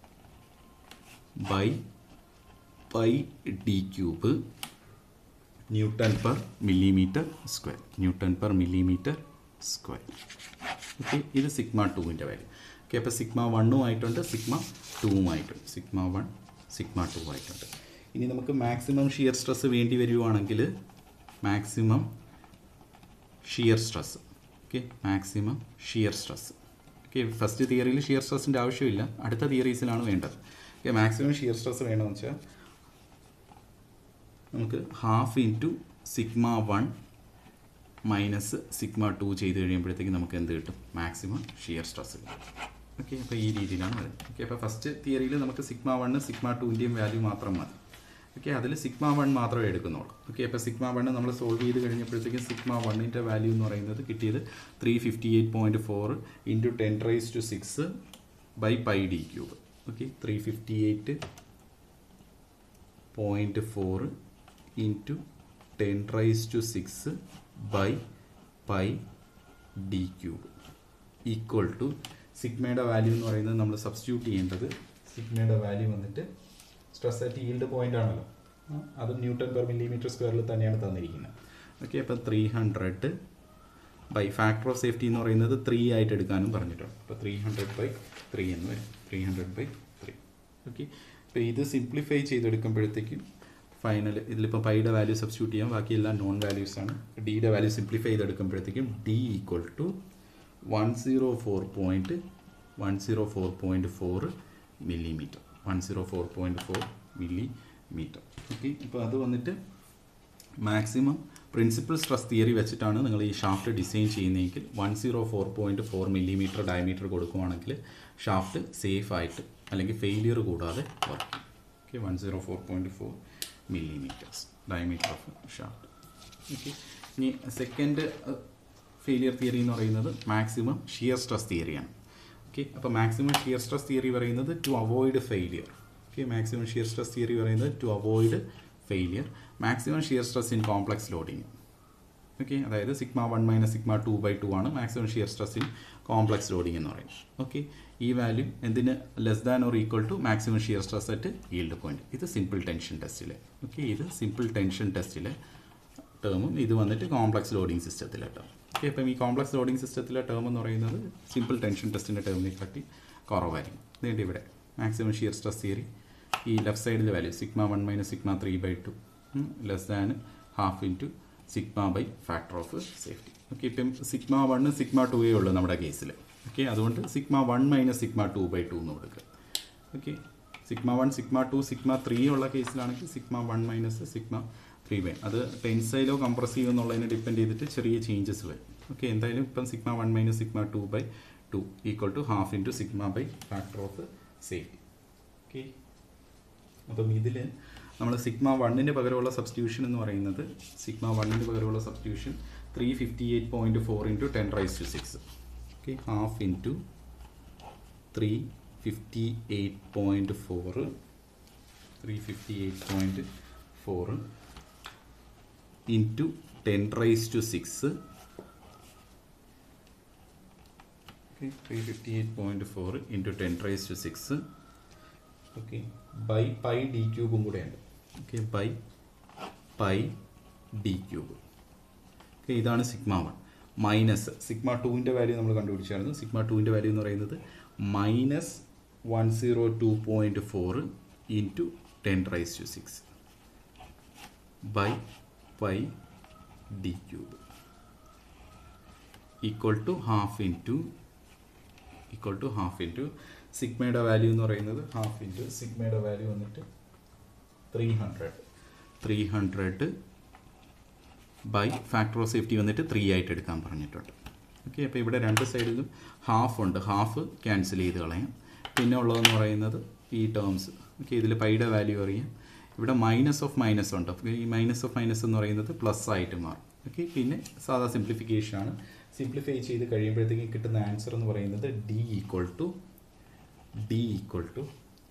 by pi D cube newton per millimetre square newton per millimetre square okay ഇത് സിഗ്മ ടുവിൻ്റെ വാല്യൂ ഓക്കെ അപ്പോൾ സിഗ്മ വണ്ണും ആയിട്ടുണ്ട് സിഗ്മ ടൂവും ആയിട്ടുണ്ട് സിഗ്മ വൺ സിഗ്മ ടു ആയിട്ടുണ്ട് ഇനി നമുക്ക് മാക്സിമം ഷിയർ സ്ട്രെസ് വേണ്ടി വരുവാണെങ്കിൽ maximum shear stress okay maximum shear stress okay first തിയറിയിൽ ഷിയർ സ്ട്രെസ്സിൻ്റെ ആവശ്യമില്ല അടുത്ത തിയറീസിലാണ് വേണ്ടത് ഓക്കെ മാക്സിമം ഷിയർ സ്ട്രെസ് വേണമെന്ന് വെച്ചാൽ നമുക്ക് half into sigma one minus sigma two ചെയ്ത് കഴിയുമ്പോഴത്തേക്ക് നമുക്ക് എന്ത് കിട്ടും മാക്സിമം ഷിയർ സ്ട്രെസ് കിട്ടും ഓക്കെ അപ്പോൾ ഈ രീതിയിലാണ് വരുന്നത് ഓക്കെ അപ്പോൾ ഫസ്റ്റ് തിയറിയിൽ നമുക്ക് സിഗ്മ വണ്ണ് സിഗ്മ ടുവിൻ്റെയും വാല്യൂ മാത്രം മതി ഓക്കെ അതിൽ സിഗ്മ വൺ മാത്രമേ എടുക്കുന്നുള്ളൂ ഓക്കെ അപ്പോൾ സിഗ്മ വണ്ണ് നമ്മൾ സോൾവ് ചെയ്ത് കഴിഞ്ഞപ്പോഴത്തേക്കും സിഗ്മ വണ്ണിൻ്റെ വാല്യൂ എന്ന് പറയുന്നത് കിട്ടിയത് three fifty eight point four into ten raise to six by pi D cube okay three fifty eight point four into ten raise to six by pi D cube equal to സിഗ്മയുടെ value എന്ന് പറയുന്നത് നമ്മൾ substitute ചെയ്യേണ്ടത് സിഗ്മയുടെ value വന്നിട്ട് stress at yield point ആണല്ലോ ആ, അത് ന്യൂട്ടൺ പെർ മില്ലിമീറ്റർ സ്ക്വയറിൽ തന്നെയാണ് തന്നിരിക്കുന്നത് ഓക്കെ അപ്പോൾ three hundred by factor of safety എന്ന് പറയുന്നത് ത്രീ ആയിട്ട് എടുക്കാനും പറഞ്ഞിട്ടുണ്ട് അപ്പോൾ ത്രീ ഹൺഡ്രഡ് ബൈ ത്രീ എന്ന് വരും three hundred by three okay അപ്പോൾ ഇത് സിംപ്ലിഫൈ ചെയ്തെടുക്കുമ്പോഴത്തേക്കും ഫൈനൽ ഇതിലിപ്പോൾ പൈയുടെ വാല്യൂ സബ്സ്റ്റിറ്റ്യൂട്ട് ചെയ്യാം ബാക്കിയെല്ലാം നോൺ വാല്യൂസ് ആണ് ഡിയുടെ വാല്യൂ സിംപ്ലിഫൈ ചെയ്തെടുക്കുമ്പോഴത്തേക്കും D equal to one zero four point one zero four point four millimetre one zero four point four millimetre okay ഇപ്പോൾ അത് വന്നിട്ട് മാക്സിമം പ്രിൻസിപ്പൽ സ്ട്രെസ് തിയറി വെച്ചിട്ടാണ് നിങ്ങൾ ഈ ഷാഫ്റ്റ് ഡിസൈൻ ചെയ്യുന്നതെങ്കിൽ one zero four point four millimetre diameter കൊടുക്കുവാണെങ്കിൽ shaft safe ആയിട്ട് അല്ലെങ്കിൽ ഫെയിലിയർ കൂടാതെ വർക്ക് ചെയ്യും okay one zero four point four millimetres diameter of shaft okay ഇനി സെക്കൻഡ് ഫെയിലിയർ തിയറി എന്ന് പറയുന്നത് മാക്സിമം ഷിയർ സ്ട്രെസ് തിയറിയാണ് ഓക്കെ അപ്പോൾ മാക്സിമം ഷിയർ സ്ട്രെസ് തിയറി പറയുന്നത് to avoid failure okay maximum shear stress theory പറയുന്നത് to avoid failure maximum shear stress in complex loading okay അതായത് sigma one minus sigma two by two ആണ് maximum shear stress in complex loading എന്ന് പറയുന്നത് okay ഈ value എന്തിന് less than or equal to maximum shear stress at yield point ഇത് simple tension ടെസ്റ്റിലെ okay ഇത് simple tension ടെസ്റ്റിലെ ടേമും ഇത് വന്നിട്ട് കോംപ്ലക്സ് ലോഡിംഗ് സിസ്റ്റത്തിലെ ടേം ഓക്കെ അപ്പം ഈ കോംപ്ലക്സ് ലോഡിംഗ് സിസ്റ്റത്തിലെ ടേം എന്ന് പറയുന്നത് സിമ്പിൾ ടെൻഷൻ ടെസ്റ്റിൻ്റെ ടേമിനെ കാട്ടി കുറവായിരിക്കും ഇതുകൊണ്ട് ഇവിടെ മാക്സിമം ഷിയർ സ്ട്രെസ് തിയറി ഈ ലെഫ്റ്റ് സൈഡിലെ value sigma one minus sigma three by two less than half into sigma by factor of safety okay ഇപ്പം സിഗ്മ വണ്ണ് സിഗ്മ ടുവേ ഉള്ളൂ നമ്മുടെ കേസിൽ ഓക്കെ അതുകൊണ്ട് sigma one minus sigma two by two എന്ന് കൊടുക്കുക okay sigma one sigma two sigma three ഉള്ള കേസിലാണെങ്കിൽ sigma one minus sigma three by അത് ടെൻസൈലോ കംപ്രസീവ് എന്നുള്ളതിനെ ഡിപ്പെൻഡ് ചെയ്തിട്ട് ചെറിയ ചേഞ്ചസ് വരും ഓക്കെ എന്തായാലും ഇപ്പം sigma one minus sigma two by two equal to half into sigma by factor of safety okay അപ്പം ഇതിൽ നമ്മൾ സിഗ്മ വണ്ണിന് പകരമുള്ള സബ്സ്റ്റിറ്റ്യൂഷൻ എന്ന് പറയുന്നത് സിഗ്മ വണ്ണിന് പകരമുള്ള substitution three fifty eight point four into ten raise to six okay half into three fifty eight point four three fifty eight point four into ten raise to six okay three fifty eight point four into ten raise to six okay by pi D ക്യൂബും കൂടെ ഉണ്ട് okay by pi D cube okay ഇതാണ് sigma one minus sigma ടുവിൻ്റെ value നമ്മൾ കണ്ടുപിടിച്ചായിരുന്നു sigma ടുവിൻ്റെ value എന്ന് പറയുന്നത് minus one zero two point four into ten raise to six by pi D cube equal to half into equal to half into സിഗ്മയുടെ value എന്ന് പറയുന്നത് half into സിഗ്മയുടെ വാല്യൂ വന്നിട്ട് three hundred three hundred by factor of safety വന്നിട്ട് three ആയിട്ട് എടുക്കാൻ പറഞ്ഞിട്ടുണ്ട് okay അപ്പോൾ ഇവിടെ രണ്ട് സൈഡിലും ഹാഫ് ഉണ്ട് ഹാഫ് ക്യാൻസൽ ചെയ്ത് കളയാം പിന്നെ ഉള്ളതെന്ന് പറയുന്നത് ഈ ടേംസ് ഓക്കെ ഇതിൽ പൈയുടെ വാല്യൂ അറിയാം ഇവിടെ മൈനസ് ഓഫ് മൈനസ് ഉണ്ട് അപ്പോൾ ഈ മൈനസ് ഓഫ് മൈനസ് എന്ന് പറയുന്നത് പ്ലസ് ആയിട്ട് മാറും ഓക്കെ പിന്നെ സാധാ സിംപ്ലിഫിക്കേഷൻ ആണ് സിംപ്ലിഫൈ ചെയ്ത് കഴിയുമ്പോഴത്തേക്കും കിട്ടുന്ന ആൻസർ എന്ന് പറയുന്നത് D equal to D equal to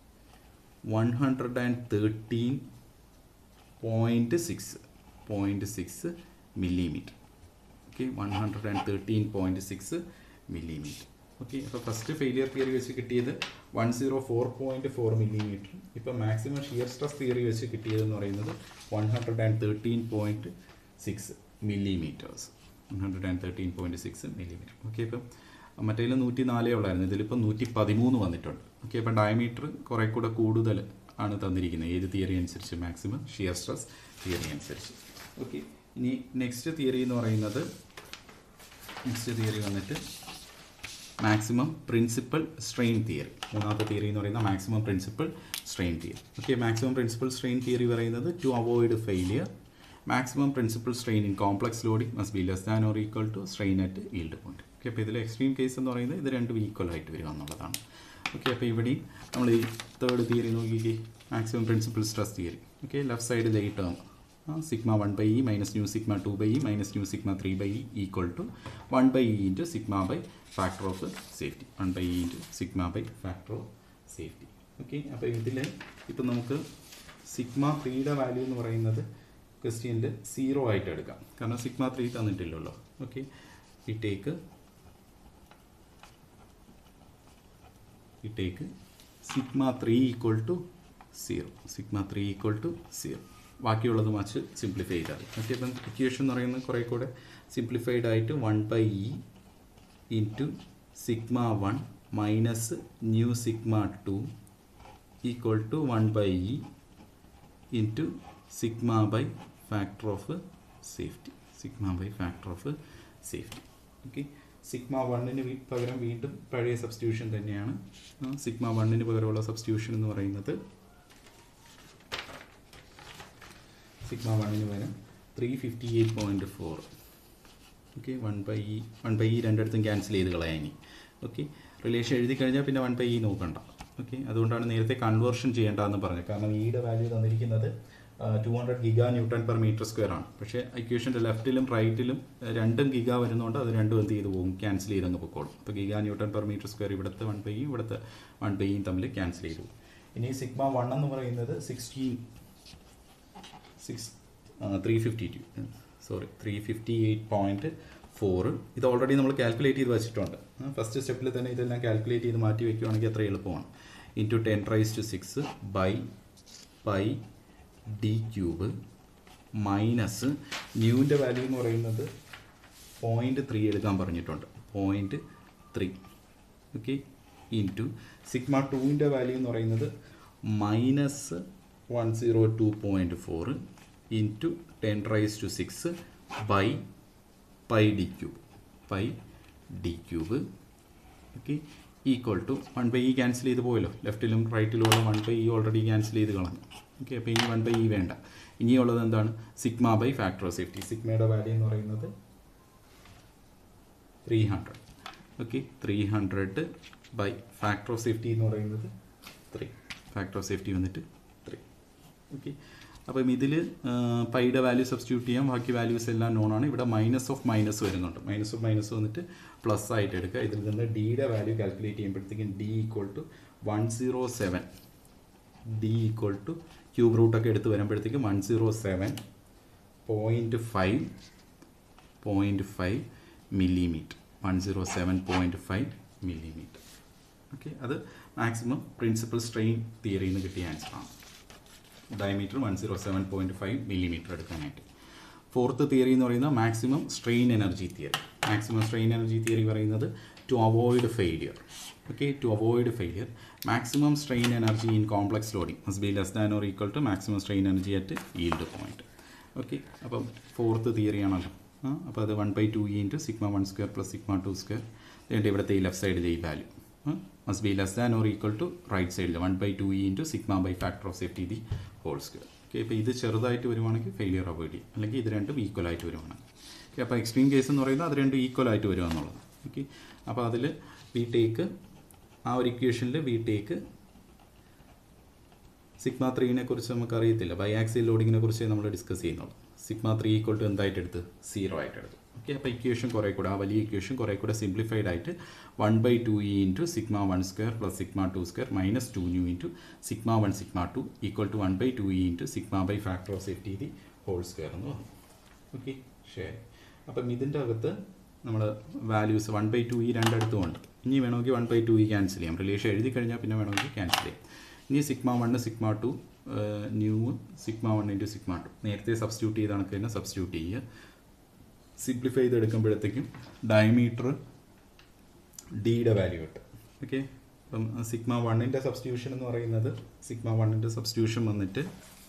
one hundred and thirteen point six point six millimetre okay one hundred and thirteen point six millimetre okay അപ്പോൾ ഫസ്റ്റ് ഫെയിലിയർ തിയറി വെച്ച് കിട്ടിയത് one zero four point four millimetre ഇപ്പോൾ maximum shear stress theory വെച്ച് കിട്ടിയതെന്ന് പറയുന്നത് one hundred and thirteen point six millimetres one hundred and thirteen point six millimetre okay ഇപ്പം മറ്റേതിൽ നൂറ്റി നാലേ ഉള്ളായിരുന്നു ഇതിലിപ്പോൾ നൂറ്റി പതിമൂന്ന് വന്നിട്ടുണ്ട് ഓക്കെ അപ്പം ഡയമീറ്റർ കുറേ കൂടെ കൂടുതൽ ആണ് തന്നിരിക്കുന്നത് ഏത് തിയറി അനുസരിച്ച് മാക്സിമം ഷിയർ സ്ട്രെസ് തിയറി അനുസരിച്ച് ഓക്കെ ഇനി നെക്സ്റ്റ് തിയറി എന്ന് പറയുന്നത് നെക്സ്റ്റ് തിയറി വന്നിട്ട് മാക്സിമം പ്രിൻസിപ്പൽ സ്ട്രെയിൻ തിയറി മൂന്നാമത്തെ തിയറി എന്ന് പറയുന്നത് maximum principal strain theory okay maximum principal strain theory പറയുന്നത് to avoid failure maximum principal strain in complex loading must be less than or equal to strain at yield point okay അപ്പോൾ ഇതിൽ extreme case എന്ന് പറയുന്നത് ഇത് രണ്ടും equal ആയിട്ട് വരിക എന്നുള്ളതാണ് ഓക്കെ അപ്പോൾ ഇവിടെയും നമ്മൾ ഈ തേർഡ് തിയറി നോക്കിക്കേ maximum principal stress theory okay left സൈഡിൽ ഈ term sigma one by E minus nu sigma two by E minus nu sigma three by E equal to one by E into sigma by factor of safety one by E into sigma by factor of safety okay അപ്പോൾ ഇതിൽ ഇപ്പം നമുക്ക് sigma ത്രീയുടെ value എന്ന് പറയുന്നത് ക്വസ്റ്റ്യനിൽ zero ആയിട്ട് എടുക്കാം കാരണം സിഗ്മ ത്രീ തന്നിട്ടില്ലല്ലോ ഓക്കെ ഈ ടേക്ക് ഈ take sigma three equal to zero sigma three equal to zero ബാക്കിയുള്ളത് മച്ച് സിംപ്ലിഫൈ ചെയ്താൽ മതി ഓക്കെ അപ്പം ഇക്വേഷൻ എന്ന് പറയുന്നത് കുറേ കൂടെ സിംപ്ലിഫൈഡ് ആയിട്ട് one by E into sigma one minus nu sigma two equal to one by E into sigma by factor of safety sigma by factor of safety okay sigma വണ്ണിന് പകരം വീണ്ടും പഴയ സബ്സ്റ്റിറ്റ്യൂഷൻ തന്നെയാണ് സിഗ്മ വണ്ണിന് പകരമുള്ള substitution എന്ന് പറയുന്നത് sigma വണ്ണിന് പകരം three fifty eight point four okay one by E one by E രണ്ടിടത്തും ക്യാൻസൽ ചെയ്ത് കളയാൻ ഇനി ഓക്കെ റിലേഷൻ എഴുതി കഴിഞ്ഞാൽ പിന്നെ വൺ ബൈ ഇ നോക്കണ്ട ഓക്കെ അതുകൊണ്ടാണ് നേരത്തെ കൺവേർഷൻ ചെയ്യേണ്ടതെന്ന് പറഞ്ഞത് കാരണം ഇയുടെ വാല്യൂ തന്നിരിക്കുന്നത് two hundred giga newton per metre square ആണ് പക്ഷേ ഇക്വേഷൻ്റെ ലെഫ്റ്റിലും റൈറ്റിലും രണ്ടും ഗിഗാ വരുന്നതുകൊണ്ട് അത് രണ്ടും എന്ത് ചെയ്ത് പോകും ക്യാൻസൽ ചെയ്ത് അങ്ങ് പൊക്കോളും അപ്പോൾ giga newton per metre square ഇവിടുത്തെ വൺ ബൈ ഇവിടുത്തെ വൺ ബൈ ഇയും തമ്മിൽ ക്യാൻസൽ ചെയ്തു ഇനി സിഗ്മ വൺ എന്ന് പറയുന്നത് sixteen six three fifty two sorry three fifty eight point four ഇത് ഓൾറെഡി നമ്മൾ കാൽക്കുലേറ്റ് ചെയ്ത് വെച്ചിട്ടുണ്ട് ഫസ്റ്റ് സ്റ്റെപ്പിൽ തന്നെ ഇതെല്ലാം കാൽക്കുലേറ്റ് ചെയ്ത് മാറ്റി വെക്കുകയാണെങ്കിൽ അത്ര എളുപ്പമാണ് into ten raise to six by pi D cube minus ന്യൂവിൻ്റെ വാല്യൂ എന്ന് പറയുന്നത് പോയിൻറ്റ് ത്രീ എടുക്കാൻ പറഞ്ഞിട്ടുണ്ട് point three okay into sigma ടുവിൻ്റെ വാല്യൂ എന്ന് പറയുന്നത് minus one zero two point four into ten raise to six by pi D cube pi D cube okay equal to one by E cancel ചെയ്ത് പോയല്ലോ ലെഫ്റ്റിലും റൈറ്റിലും ഉള്ള one by E already cancel ചെയ്ത് കളഞ്ഞു okay അപ്പോൾ ഇനി one by E വേണ്ട ഇനിയുള്ളത് എന്താണ് sigma by factor of safety സിഗ്മയുടെ വാല്യൂ എന്ന് പറയുന്നത് three hundred okay three hundred by factor of safety എന്ന് പറയുന്നത് ത്രീ ഫാക്ടർ ഓഫ് സേഫ്റ്റി വന്നിട്ട് ത്രീ ഓക്കെ അപ്പം ഇതിൽ പൈയുടെ വാല്യൂ സബ്സ്റ്റിറ്റ്യൂട്ട് ചെയ്യാം ബാക്കി വാല്യൂസ് എല്ലാം നോൺ ആണ് ഇവിടെ മൈനസ് ഓഫ് മൈനസ് വരുന്നുണ്ട് മൈനസ് ഓഫ് മൈനസ് വന്നിട്ട് പ്ലസ് ആയിട്ട് എടുക്കുക ഇതിൽ നിന്ന് ഡിയുടെ വാല്യൂ കാൽക്കുലേറ്റ് ചെയ്യുമ്പോഴത്തേക്കും D equal to one zero seven D equal to cube റൂട്ടൊക്കെ എടുത്ത് വരുമ്പോഴത്തേക്കും one zero seven point five point five millimetre one zero seven point five millimetre okay അത് മാക്സിമം പ്രിൻസിപ്പൽ സ്ട്രെയിൻ തിയറിയിൽ നിന്ന് കിട്ടിയ ആൻസറാണ് diameter one zero seven point five millimetre എടുക്കാനായിട്ട് fourth theory എന്ന് പറയുന്നത് maximum strain energy theory maximum strain energy theory പറയുന്നത് to avoid failure okay to avoid failure maximum strain energy in complex loading must be less than or equal to maximum strain energy at yield point okay അപ്പം fourth തിയറിയാണല്ലോ ആ അപ്പോൾ അത് one by two E into sigma one square plus sigma two square എന്നിട്ട് ഇവിടുത്തെ ഈ left സൈഡിൽ ഈ value must be less than or equal to right സൈഡിൽ one by two E into sigma by factor of safety the whole square okay ഇപ്പോൾ ഇത് ചെറുതായിട്ട് വരുവാണെങ്കിൽ ഫെയിലിയർ അവോയ്ഡ് ചെയ്യും അല്ലെങ്കിൽ ഇത് രണ്ടും ഈക്വൽ ആയിട്ട് വരുവാണെങ്കിൽ ഓക്കെ അപ്പോൾ എക്സ്ട്രീം കേസ് എന്ന് പറയുന്നത് അത് രണ്ടും ഈക്വൽ ആയിട്ട് വരിക എന്നുള്ളത് ഓക്കെ അപ്പോൾ അതിൽ വി ടേക്ക് ആ ഒരു ഇക്വേഷനിൽ വി ടേക്ക് സിഗ്മ ത്രീനെ കുറിച്ച് നമുക്ക് അറിയത്തില്ല ബൈ ആക്സിൽ ലോഡിങ്ങിനെ കുറിച്ച് നമ്മൾ ഡിസ്കസ് ചെയ്യുന്നുള്ളൂ സിഗ്മ ത്രീ ഈക്വൽ ടു എന്തായിട്ട് എടുത്ത് സീറോ ആയിട്ട് എടുത്തു ഓക്കെ അപ്പോൾ ഇക്വേഷൻ കുറേ കൂടെ ആ വലിയ ഇക്വേഷൻ കുറേ കൂടെ സിംപ്ലിഫൈഡ് ആയിട്ട് one by two E into sigma one square plus sigma two square minus two nu into sigma one sigma two equal to one by two E into sigma by factor of safety the whole square എന്ന് പറഞ്ഞു okay ശരി അപ്പം ഇതിൻ്റെ അകത്ത് നമ്മൾ values one by two E രണ്ടിടത്തും ഉണ്ട് ഇനി വേണമെങ്കിൽ one by two E cancel ചെയ്യാം റിലേഷൻ എഴുതി കഴിഞ്ഞാൽ പിന്നെ വേണമെങ്കിൽ ക്യാൻസൽ ചെയ്യാം ഇനി sigma one sigma two nu sigma one into sigma two നേരത്തെ സബ്സ്റ്റിറ്റ്യൂട്ട് ചെയ്ത കണക്ക് തന്നെ സബ്സ്റ്റിറ്റ്യൂട്ട് ചെയ്യുക സിംപ്ലിഫൈ ചെയ്തെടുക്കുമ്പോഴത്തേക്കും ഡയമീറ്റർ ഡിയുടെ വാല്യൂ കിട്ടും ഓക്കെ അപ്പം സിഗ്മ വണ്ണിൻ്റെ സബ്സ്റ്റിറ്റ്യൂഷൻ എന്ന് പറയുന്നത് സിഗ്മ വണ്ണിൻ്റെ സബ്സ്റ്റിറ്റ്യൂഷൻ വന്നിട്ട്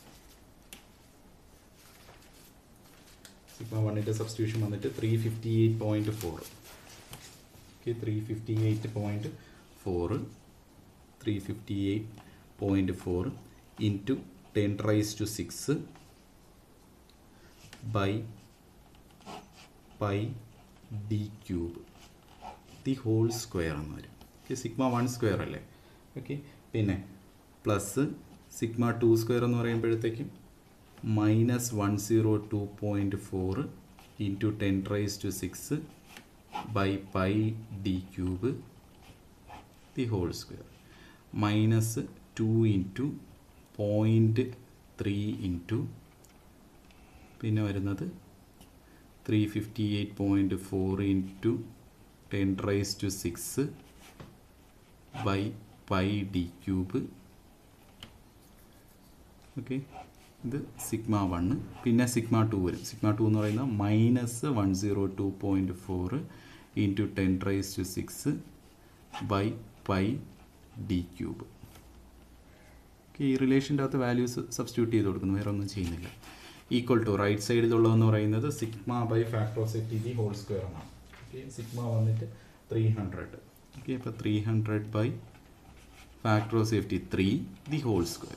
സിഗ്മ വണ്ണിൻ്റെ സബ്സ്റ്റിറ്റ്യൂഷൻ വന്നിട്ട് three fifty eight point four okay three fifty eight point four three fifty eight point four into ten raise to six by pi D cube the whole square എന്ന് വരും okay sigma one square അല്ലേ okay പിന്നെ plus sigma two square എന്ന് പറയുമ്പോഴത്തേക്കും minus one zero two point four into ten raise to six by pi D cube the whole square minus two into point three into പിന്നെ വരുന്നത് three fifty eight point four into ten raise to six by pi D cube okay ഇത് sigma one പിന്നെ sigma two വരും sigma two എന്ന് പറയുന്നത് minus one zero two point four into ten raise to six by pi D cube okay ഈ റിലേഷൻ്റെ അകത്ത് values substitute ചെയ്ത് കൊടുക്കുന്നു വേറെ ഒന്നും ചെയ്യുന്നില്ല ഈക്വൽ ടു റൈറ്റ് സൈഡിലുള്ളതെന്ന് പറയുന്നത് sigma by factor of safety the whole square ആണ് ഓക്കെ സിഗ്മ വന്നിട്ട് ത്രീ ഹൺഡ്രഡ് ഓക്കെ അപ്പോൾ three hundred by factor of safety three the whole square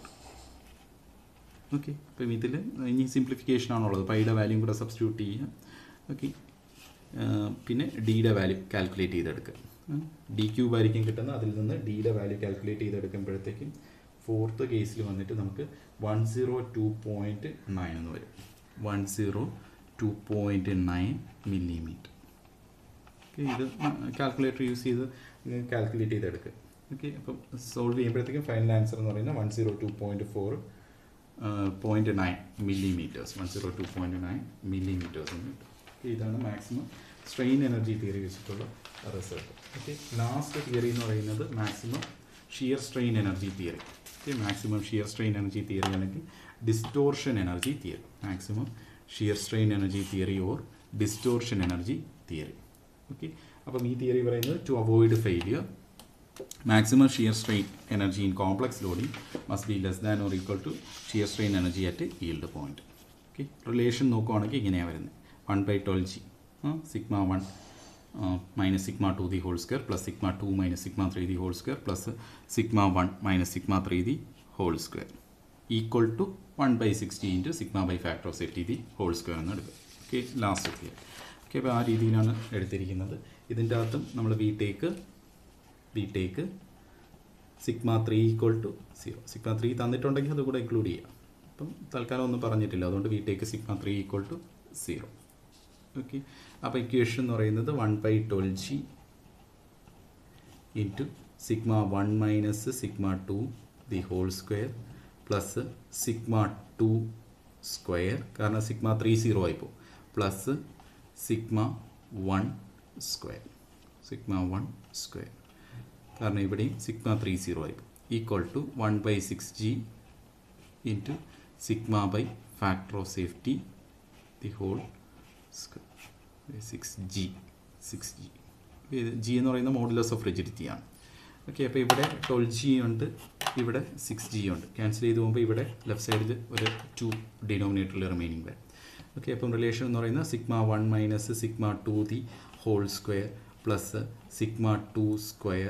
okay അപ്പം ഇതിൽ ഇനി സിംപ്ലിഫിക്കേഷൻ ആണുള്ളത് പൈയുടെ വാല്യൂ കൂടെ സബ്സ്റ്റിറ്റ്യൂട്ട് ചെയ്യുക ഓക്കെ പിന്നെ ഡിയുടെ വാല്യൂ കാൽക്കുലേറ്റ് ചെയ്തെടുക്കുക ഡി ക്യൂബ് ആയിരിക്കും കിട്ടുന്നത് അതിൽ നിന്ന് ഡിയുടെ വാല്യൂ കാൽക്കുലേറ്റ് ചെയ്തെടുക്കുമ്പോഴത്തേക്കും ഫോർത്ത് കേസിൽ വന്നിട്ട് നമുക്ക് one zero two point nine എന്ന് വരും one zero two point nine millimetre okay ഇത് കാൽക്കുലേറ്റർ യൂസ് ചെയ്ത് കാൽക്കുലേറ്റ് ചെയ്തെടുക്കുക ഓക്കെ അപ്പം സോൾവ് ചെയ്യുമ്പോഴത്തേക്കും ഫൈനൽ ആൻസർ എന്ന് പറയുന്നത് one zero two point four point nine millimetres one zero two point nine millimetres എന്ന് കിട്ടും ഓക്കെ ഇതാണ് മാക്സിമം സ്ട്രെയിൻ എനർജി തിയറി വെച്ചിട്ടുള്ള റിസൾട്ട് ഓക്കെ ലാസ്റ്റ് തിയറി എന്ന് പറയുന്നത് maximum shear strain energy theory okay maximum shear strain energy theory അല്ലെങ്കിൽ distortion energy theory maximum shear strain energy theory or distortion energy theory okay അപ്പം ഈ theory പറയുന്നത് to avoid failure maximum shear strain energy in complex loading must be less than or equal to shear strain energy at yield point okay relation നോക്കുവാണെങ്കിൽ ഇങ്ങനെയാണ് വരുന്നത് one by twelve G sigma one minus sigma two the whole square plus sigma two minus sigma three the whole square plus sigma one minus sigma three the whole square equal to one by sixty into sigma by factor of safety the whole square എന്ന് എടുക്കുക okay last ഒക്കെ okay അപ്പോൾ ആ രീതിയിലാണ് എടുത്തിരിക്കുന്നത് ഇതിൻ്റെ അകത്തും നമ്മൾ we take we take sigma three equal to zero sigma three തന്നിട്ടുണ്ടെങ്കിൽ അത് കൂടെ ഇൻക്ലൂഡ് ചെയ്യാം അപ്പം തൽക്കാലം ഒന്നും പറഞ്ഞിട്ടില്ല അതുകൊണ്ട് we take sigma three equal to zero okay അപ്പോൾ ഇക്വേഷൻ എന്ന് പറയുന്നത് one by twelve G into sigma one minus sigma two the whole square plus sigma two square കാരണം സിഗ്മ ത്രീ സീറോ ആയിപ്പോൾ plus sigma one square sigma one square കാരണം ഇവിടെയും sigma three zero ആയിപ്പോൾ equal to one by six G into sigma by factor of safety the whole six G six G G എന്ന് പറയുന്ന modulus of rigidity ആണ് okay അപ്പോൾ ഇവിടെ twelve G ഉണ്ട് ഇവിടെ സിക്സ് ജി ഉണ്ട് ക്യാൻസൽ ചെയ്ത് പോകുമ്പോൾ ഇവിടെ ലെഫ്റ്റ് സൈഡിൽ ഒരു ടു ഡിനോമിനേറ്ററിൽ റിമൈനിങ് വരും ഓക്കെ അപ്പം റിലേഷൻ എന്ന് പറയുന്നത് sigma one minus sigma two the whole square plus sigma two square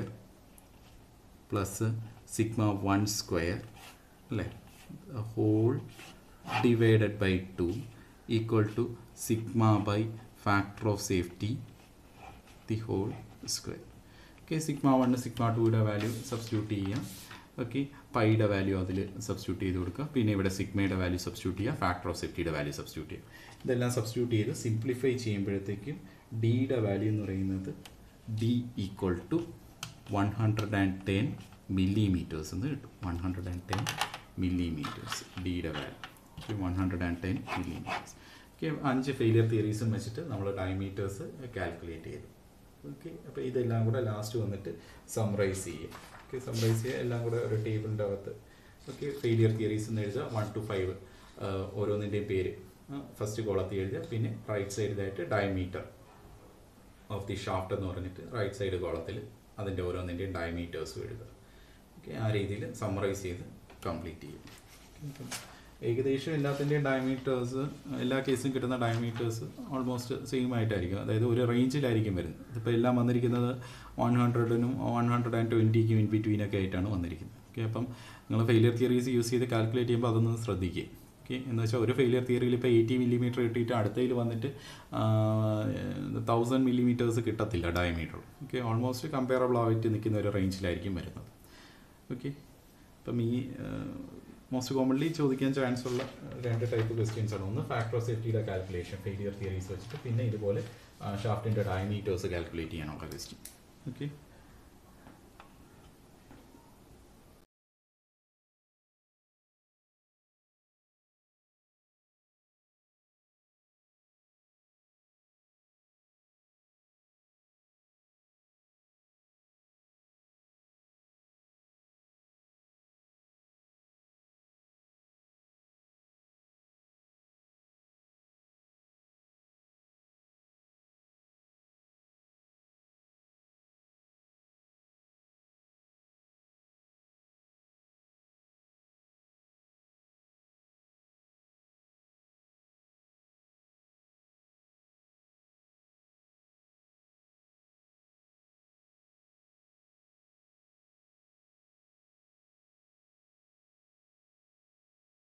plus sigma one square അല്ലേ whole divided by two equal to sigma by factor of safety the whole square okay sigma one sigma ടുയുടെ value substitute ചെയ്യാം okay പൈയുടെ value അതിൽ substitute ചെയ്ത് കൊടുക്കുക പിന്നെ ഇവിടെ സിഗ്മയുടെ വാല്യൂ സബ്സ്റ്റിറ്റ്യൂട്ട് ചെയ്യുക ഫാക്ടർ ഓഫ് സേഫ്റ്റിയുടെ വാല്യൂ സബ്സ്റ്റിറ്റ്യൂട്ട് ചെയ്യുക ഇതെല്ലാം സബ്സ്റ്റിറ്റ്യൂട്ട് ചെയ്ത് സിംപ്ലിഫൈ ചെയ്യുമ്പോഴത്തേക്കും ഡിയുടെ വാല്യൂ എന്ന് പറയുന്നത് D equal to one hundred and ten millimetres എന്ന് കിട്ടും one hundred and ten millimetres ഡിയുടെ value one hundred and ten millimetres okay അഞ്ച് ഫെയിലിയർ തിയറീസും വെച്ചിട്ട് നമ്മൾ ഡയമീറ്റേഴ്സ് കാൽക്കുലേറ്റ് ചെയ്തു ഓക്കെ അപ്പോൾ ഇതെല്ലാം കൂടെ ലാസ്റ്റ് വന്നിട്ട് സമ്മറൈസ് ചെയ്യുക ഓക്കെ സമ്മറൈസ് ചെയ്യുക എല്ലാം കൂടെ ഒരു ടേബിളിൻ്റെ അകത്ത് ഓക്കെ ഫെയിലിയർ തിയറീസ് എന്ന് എഴുതുക വൺ ടു ഫൈവ് ഓരോന്നിൻ്റെയും പേര് ഫസ്റ്റ് കോളത്തിൽ എഴുതുക പിന്നെ റൈറ്റ് സൈഡിലായിട്ട് ഡയമീറ്റർ ഓഫ് ദി ഷാഫ്റ്റ് എന്ന് പറഞ്ഞിട്ട് റൈറ്റ് സൈഡ് കോളത്തിൽ അതിൻ്റെ ഓരോന്നിൻ്റെയും ഡയമീറ്റേഴ്സും എഴുതുക ഓക്കെ ആ രീതിയിൽ സമ്മറൈസ് ചെയ്ത് കംപ്ലീറ്റ് ചെയ്യും Okay, അപ്പം ഏകദേശം എല്ലാത്തിൻ്റെയും ഡയമീറ്റേഴ്സ് എല്ലാ കേസും കിട്ടുന്ന ഡയമീറ്റേഴ്സ് ഓൾമോസ്റ്റ് സെയിം ആയിട്ടായിരിക്കും അതായത് ഒരു റേഞ്ചിലായിരിക്കും വരുന്നത് ഇതിപ്പോൾ എല്ലാം വന്നിരിക്കുന്നത് വൺ ഹൺഡ്രഡിനും വൺ ഹൺഡ്രഡ് ആൻഡ് ട്വൻറ്റിക്കും ഇൻ ബിറ്റ്വീനൊക്കെ ആയിട്ടാണ് വന്നിരിക്കുന്നത് ഓക്കെ അപ്പം നിങ്ങൾ ഫെയിലിയർ തിയറീസ് യൂസ് ചെയ്ത് കാൽക്കുലേറ്റ് ചെയ്യുമ്പോൾ അതൊന്ന് ശ്രദ്ധിക്കുക ഓക്കെ എന്ന് വെച്ചാൽ ഒരു ഫെയിലിയർ തിയറിയിൽ ഇപ്പോൾ എയ്റ്റി മില്ലിമീറ്റർ കിട്ടിയിട്ട് അടുത്തതിൽ വന്നിട്ട് തൗസൻഡ് മില്ലിമീറ്റേഴ്സ് കിട്ടത്തില്ല ഡയമീറ്റർ ഓക്കെ ഓൾമോസ്റ്റ് കമ്പയറബിൾ ആയിട്ട് നിൽക്കുന്ന ഒരു റേഞ്ചിലായിരിക്കും വരുന്നത് ഓക്കെ അപ്പം ഈ മോസ്റ്റ് കോമൺലി ചോദിക്കാൻ ചാൻസ് ഉള്ള രണ്ട് ടൈപ്പ് ക്വസ്റ്റ്യൻസ് ആണ് ഒന്ന് ഫാക്ടർ ഓഫ് സേഫ്റ്റിയുടെ കാൽക്കുലേഷൻ ഫെയിലിയർ തിയറീസ് വെച്ചിട്ട് പിന്നെ ഇതുപോലെ ഷാഫ്റ്റിൻ്റെ ഡയമീറ്റേഴ്സ് കാൽക്കുലേറ്റ് ചെയ്യാനുള്ള ക്വസ്റ്റ്യൻ ഓക്കെ